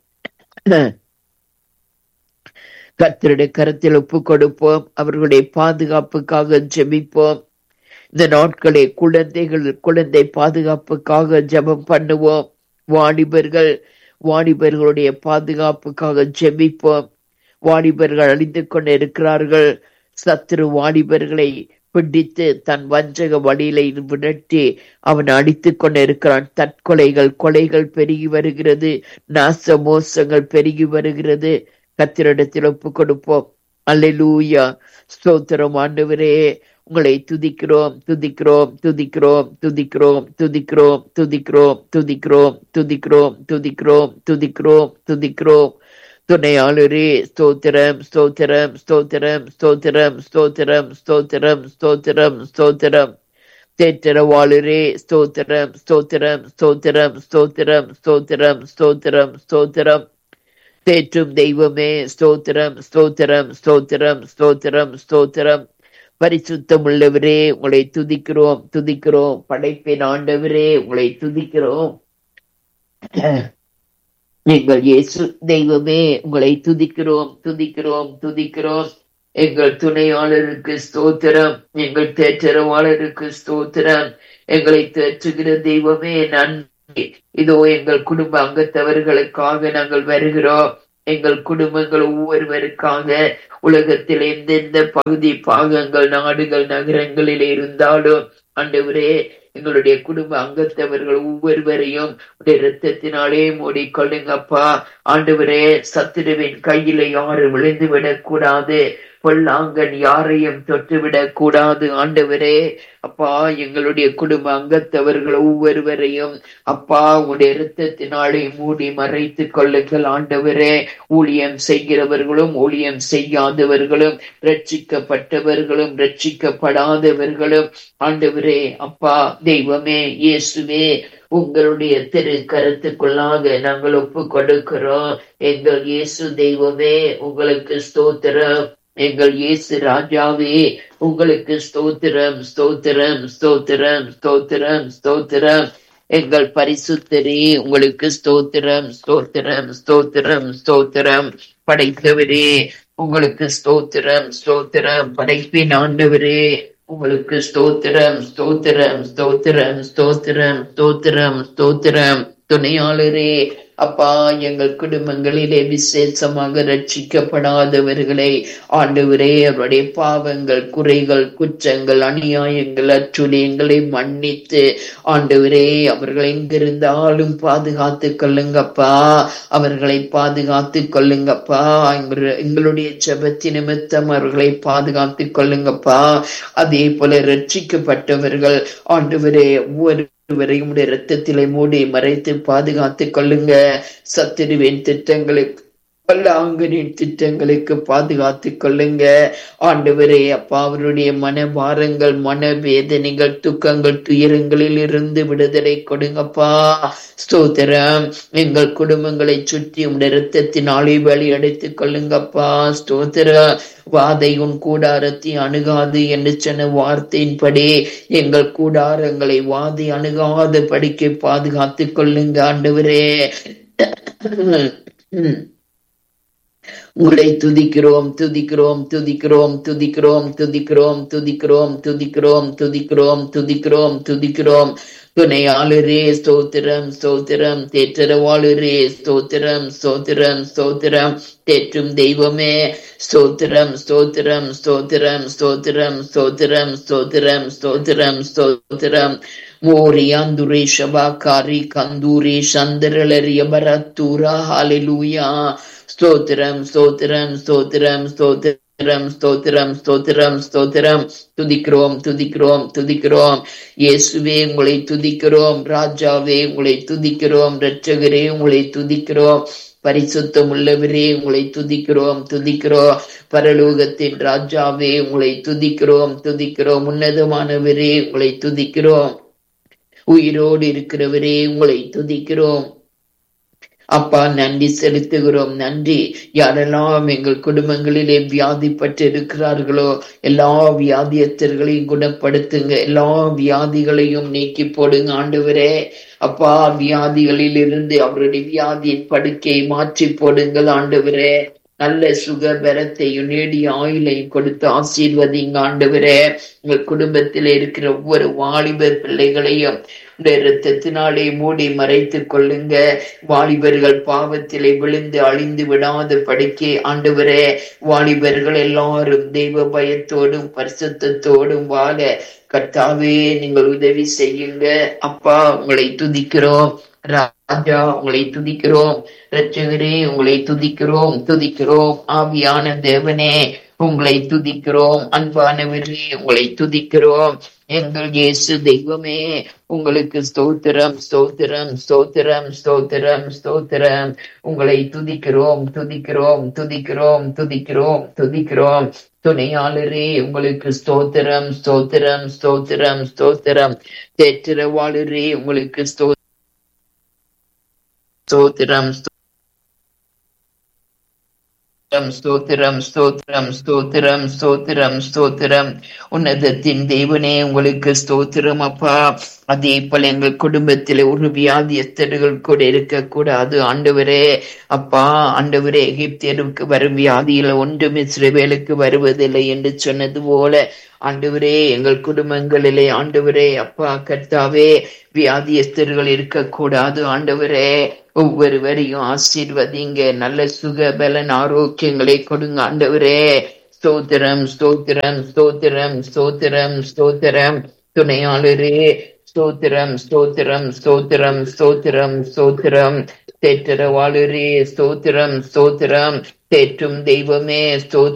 கத்தருடைய கருத்தில் ஒப்பு கொடுப்போம் அவர்களுடைய பாதுகாப்புக்காக ஜெபிப்போம் இந்த நாட்களே குழந்தைகள் குழந்தை பாதுகாப்புக்காக ஜெபம் பண்ணுவோம் வாலிபர்கள் வாலிபர்களுடைய பாதுகாப்புக்காக ஜெபிப்போம் வாலிபர்கள் அழிந்து கொண்டு இருக்கிறார்கள் சத்துரு வாலிபர்களை பிடித்து தன் வஞ்சக வழியில விரட்டி அவன் அடித்துக் கொண்டு இருக்கிறான் தற்கொலைகள் கொலைகள் பெருகி வருகிறது நாச மோசங்கள் பெருகி வருகிறது கத்திரிடத்தில் ஒப்பு கொடுப்போம் அல்லூயா ஸ்தோத்திரம் ஆண்டவரே உங்களை துதிக்கிறோம் துதிக்கிறோம் துதிக்கிறோம் துதிக்கிறோம் துதிக்கிறோம் துதிக்கிறோம் துதிக்கிறோம் துதிக்கிறோம் துதிக்கிறோம் துதிக்கிறோம் துதிக்கிறோம் துணையாளரே ஸ்தோத்திரம் ஸ்தோத்திரம் ஸ்தோத்திரம் ஸ்தோத்திரம் ஸ்தோத்திரம் ஸ்தோத்திரம் ஸ்தோத்திரம் ஸ்தோத்திரம் தேற்றரவாளரே ஸ்தோத்திரம் ஸ்தோத்திரம் ஸ்தோத்திரம் ஸ்தோத்திரம் ஸ்தோத்திரம் ஸ்தோத்திரம் ஸ்தோத்திரம் தேற்றும் தெய்வமே ஸ்தோத்திரம் ஸ்தோத்திரம் ஸ்தோத்திரம் ஸ்தோத்திரம் ஸ்தோத்திரம் பரிசுத்தம் உள்ளவரே உங்களை துதிக்கிறோம் துதிக்கிறோம் படைப்பின் ஆண்டவரே உங்களை துதிக்கிறோம் எங்கள் இயேசு தெய்வமே உங்களை துதிக்கிறோம் துதிக்கிறோம் துதிக்கிறோம் எங்கள் துணையாளருக்கு ஸ்தோத்திரம் எங்கள் தேற்றரவாளருக்கு ஸ்தோத்திரம் எங்களை தேற்றுகிற தெய்வமே நன்றி இதோ எங்கள் குடும்ப அங்கத்தவர்களுக்காக நாங்கள் வருகிறோம் எங்கள் குடும்பங்கள் ஒவ்வொருவருக்காக உலகத்தில் எந்தெந்த பகுதி பாகங்கள் நாடுகள் நகரங்களில் இருந்தாலும் ஆண்டவரே எங்களுடைய குடும்ப அங்கத்தவர்கள் ஒவ்வொருவரையும் உடைய ரத்தத்தினாலே மூடிக்கொள்ளுங்கப்பா ஆண்டவரே சத்துருவின் கையில யாரும் விழுந்து விடக்கூடாது பொல்லாங்கன் யாரையும் தொட்டுவிடக் கூடாது ஆண்டவரே அப்பா எங்களுடைய குடும்ப அங்கத்தவர்கள் ஒவ்வொருவரையும் அப்பா உடைய இரத்தத்தினாலே மூடி மறைத்து கொள்ளுங்கள் ஆண்டவரே ஊழியம் செய்கிறவர்களும் ஊழியம் செய்யாதவர்களும் ரட்சிக்கப்பட்டவர்களும் ரட்சிக்கப்படாதவர்களும் ஆண்டவரே அப்பா தெய்வமே இயேசுவே உங்களுடைய திரு கருத்துக்குள்ளாக நாங்கள் ஒப்பு கொடுக்கிறோம் எங்கள் இயேசு தெய்வமே உங்களுக்கு ஸ்தோத்திரம் எங்கள் இயேசு ராஜாவே உங்களுக்கு ஸ்தோத்திரம் ஸ்தோத்திரம் ஸ்தோத்திரம் ஸ்தோத்திரம் ஸ்தோத்திரம் எங்கள் பரிசுத்தரே உங்களுக்கு ஸ்தோத்திரம் ஸ்தோத்திரம் ஸ்தோத்திரம் ஸ்தோத்திரம் படைத்தவரே உங்களுக்கு ஸ்தோத்திரம் ஸ்தோத்திரம் படைப்பின் ஆண்டவரே உங்களுக்கு ஸ்தோத்திரம் ஸ்தோத்திரம் ஸ்தோத்திரம் ஸ்தோத்திரம் ஸ்தோத்திரம் ஸ்தோத்திரம் துணையாளரே அப்பா எங்கள் குடும்பங்களிலே விசேஷமாக ரட்சிக்கப்படாதவர்களை ஆண்டவரே அவருடைய பாவங்கள் குறைகள் குற்றங்கள் அநியாயங்கள் அச்சுழியங்களை மன்னித்து ஆண்டவரே அவர்கள் எங்கிருந்தாலும் பாதுகாத்து கொள்ளுங்கப்பா அவர்களை பாதுகாத்து கொள்ளுங்கப்பா எங்களுடைய ஜபத்தி நிமித்தம் அவர்களை பாதுகாத்து கொள்ளுங்கப்பா அதே போல ரட்சிக்கப்பட்டவர்கள் ஆண்டவரே ஒவ்வொரு வரையும் உடைய ரத்தத்திலே மூடி மறைத்து பாதுகாத்து கொள்ளுங்க சத்திருவின் திட்டங்களை பல்லாங்கனின் திட்டங்களுக்கு பாதுகாத்து கொள்ளுங்க ஆண்டவரே அப்பா அவருடைய மன பாரங்கள் மன வேதனைகள் துக்கங்கள் துயரங்களில் இருந்து விடுதலை கொடுங்கப்பா ஸ்தோத்திரம் எங்கள் குடும்பங்களை சுற்றி உடைய ரத்தத்தினாலே வழி அடைத்துக் கொள்ளுங்கப்பா ஸ்தோத்திரம் வாதை உன் கூடாரத்தை அணுகாது என்று சொன்ன வார்த்தையின்படி எங்கள் கூடாரங்களை வாதை அணுகாத படிக்க பாதுகாத்துக் கொள்ளுங்க ஆண்டவரே உங்களை துதிக்கிறோம் துதிக்கிறோம் துதிக்கிறோம் துதிக்கிறோம் துதிக்கிறோம் துதிக்கிறோம் துதிக்கிறோம் துதிக்கிறோம் துதிக்கிறோம் துதிக்கிறோம் துணையாளரே ஸ்தோத்திரம் ஸ்தோத்திரம் தேற்றரவாளரே ஸ்தோத்திரம் ஸ்தோத்திரம் ஸ்தோத்திரம் தேற்றும் தெய்வமே ஸ்தோத்திரம் ஸ்தோத்திரம் ஸ்தோத்திரம் ஸ்தோத்திரம் ஸ்தோத்திரம் ஸ்தோத்திரம் ஸ்தோத்திரம் ஸ்தோத்திரம் மோரியாந்துரே ಶಬಾಕಾರಿ ಕಂದೂರಿ ಶಂದರಳರಿಯ ಬರತ್ತೂರ ಹಾಲೆಲೂಯಾ ಸ್ತೋತ್ರಂ ಸ್ತೋತ್ರಂ ಸ್ತೋತ್ರಂ ಸ್ತೋತ್ರ ஸ்தோத்திரம் ஸ்தோத்திரம் ஸ்தோத்திரம் ஸ்தோத்திரம் துதிக்கிறோம் துதிக்கிறோம் துதிக்கிறோம் இயேசுவே உங்களை துதிக்கிறோம் ராஜாவே உங்களை துதிக்கிறோம் இரட்சகரே உங்களை துதிக்கிறோம் பரிசுத்தம் உள்ளவரே உங்களை துதிக்கிறோம் துதிக்கிறோம் பரலோகத்தின் ராஜாவே உங்களை துதிக்கிறோம் துதிக்கிறோம் உன்னதமானவரே உங்களை துதிக்கிறோம் உயிரோடு இருக்கிறவரே உங்களை துதிக்கிறோம் அப்பா நன்றி செலுத்துகிறோம் நன்றி யாரெல்லாம் எங்கள் குடும்பங்களிலே வியாதிப்பட்டு இருக்கிறார்களோ எல்லா வியாதியத்தர்களையும் குணப்படுத்துங்க எல்லா வியாதிகளையும் நீக்கி போடுங்க ஆண்டவரே அப்பா வியாதிகளில் இருந்து அவருடைய வியாதியின் படுக்கையை மாற்றி போடுங்கள் ஆண்டவரே நல்ல சுக பலத்தையும் நீடிய ஆயுளையும் கொடுத்து ஆசீர்வதிங்க ஆண்டவரே உங்க குடும்பத்தில் இருக்கிற ஒவ்வொரு வாலிபர் பிள்ளைகளையும் இந்த இரத்தத்தினாலே மூடி மறைத்துக் கொள்ளுங்க வாலிபர்கள் பாவத்திலே விழுந்து அழிந்து விடாத படிக்க ஆண்டவரே வாலிபர்கள் எல்லாரும் தெய்வ பயத்தோடும் பரிசுத்தத்தோடும் வாழ கர்த்தாவே நீங்கள் உதவி செய்யுங்க அப்பா உங்களை துதிக்கிறோம் ராஜா உங்களை துதிக்கிறோம் இரட்சகரே உங்களை துதிக்கிறோம் துதிக்கிறோம் ஆவியான தேவனே உங்களை துதிக்கிறோம் அன்பானவரே உங்களை துதிக்கிறோம் எங்கள் இயேசு தெய்வமே உங்களுக்கு ஸ்தோத்திரம் ஸ்தோத்திரம் ஸ்தோத்திரம் ஸ்தோத்திரம் ஸ்தோத்திரம் உங்களை துதிக்கிறோம் துதிக்கிறோம் துதிக்கிறோம் துதிக்கிறோம் துதிக்கிறோம் துணையாளரே உங்களுக்கு ஸ்தோத்திரம் ஸ்தோத்திரம் ஸ்தோத்திரம் ஸ்தோத்திரம் தேற்றரவாளரே உங்களுக்கு ஸ்தோ ஸ்தோத்திரம் ஸ்தோத்திரம் ஸ்தோத்திரம் ஸ்தோத்திரம் ஸ்தோத்திரம் ஸ்தோத்திரம் உன்னதத்தின் தேவனே உங்களுக்கு ஸ்தோத்திரம் அப்பா அதே போல எங்கள் குடும்பத்தில் ஒரு வியாதியஸ்தர்கள் கூட இருக்கக்கூடாது ஆண்டவரே அப்பா ஆண்டவரே எகிப்தியருக்கு வரும் வியாதியில ஒன்றும் இஸ்ரேவேலுக்கு வருவதில்லை என்று சொன்னது போல ஆண்டவரே எங்கள் குடும்பங்களிலே ஆண்டவரே அப்பா கர்த்தாவே வியாதியஸ்தர்கள் இருக்கக்கூடாது ஆண்டவரே ஒவ்வொருவரையும் ஆசீர்வதிங்க நல்ல சுக பலன் ஆரோக்கியங்களை கொடுங்க ஆண்டவரே ஸ்தோத்திரம் ஸ்தோத்திரம் ஸ்தோத்திரம் ஸ்தோத்திரம் ஸ்தோத்திரம் துணையாளரே ஸ்தோத்திரம் ஸ்தோத்திரம் ஸ்தோத்திரம் ஸ்தோத்திரம் ஸ்தோத்திரம் தேற்றரவாளரே ஸ்தோத்திரம் ஸ்தோத்திரம் தேற்றும் தெய்வமே ஸ்தோத்திரம்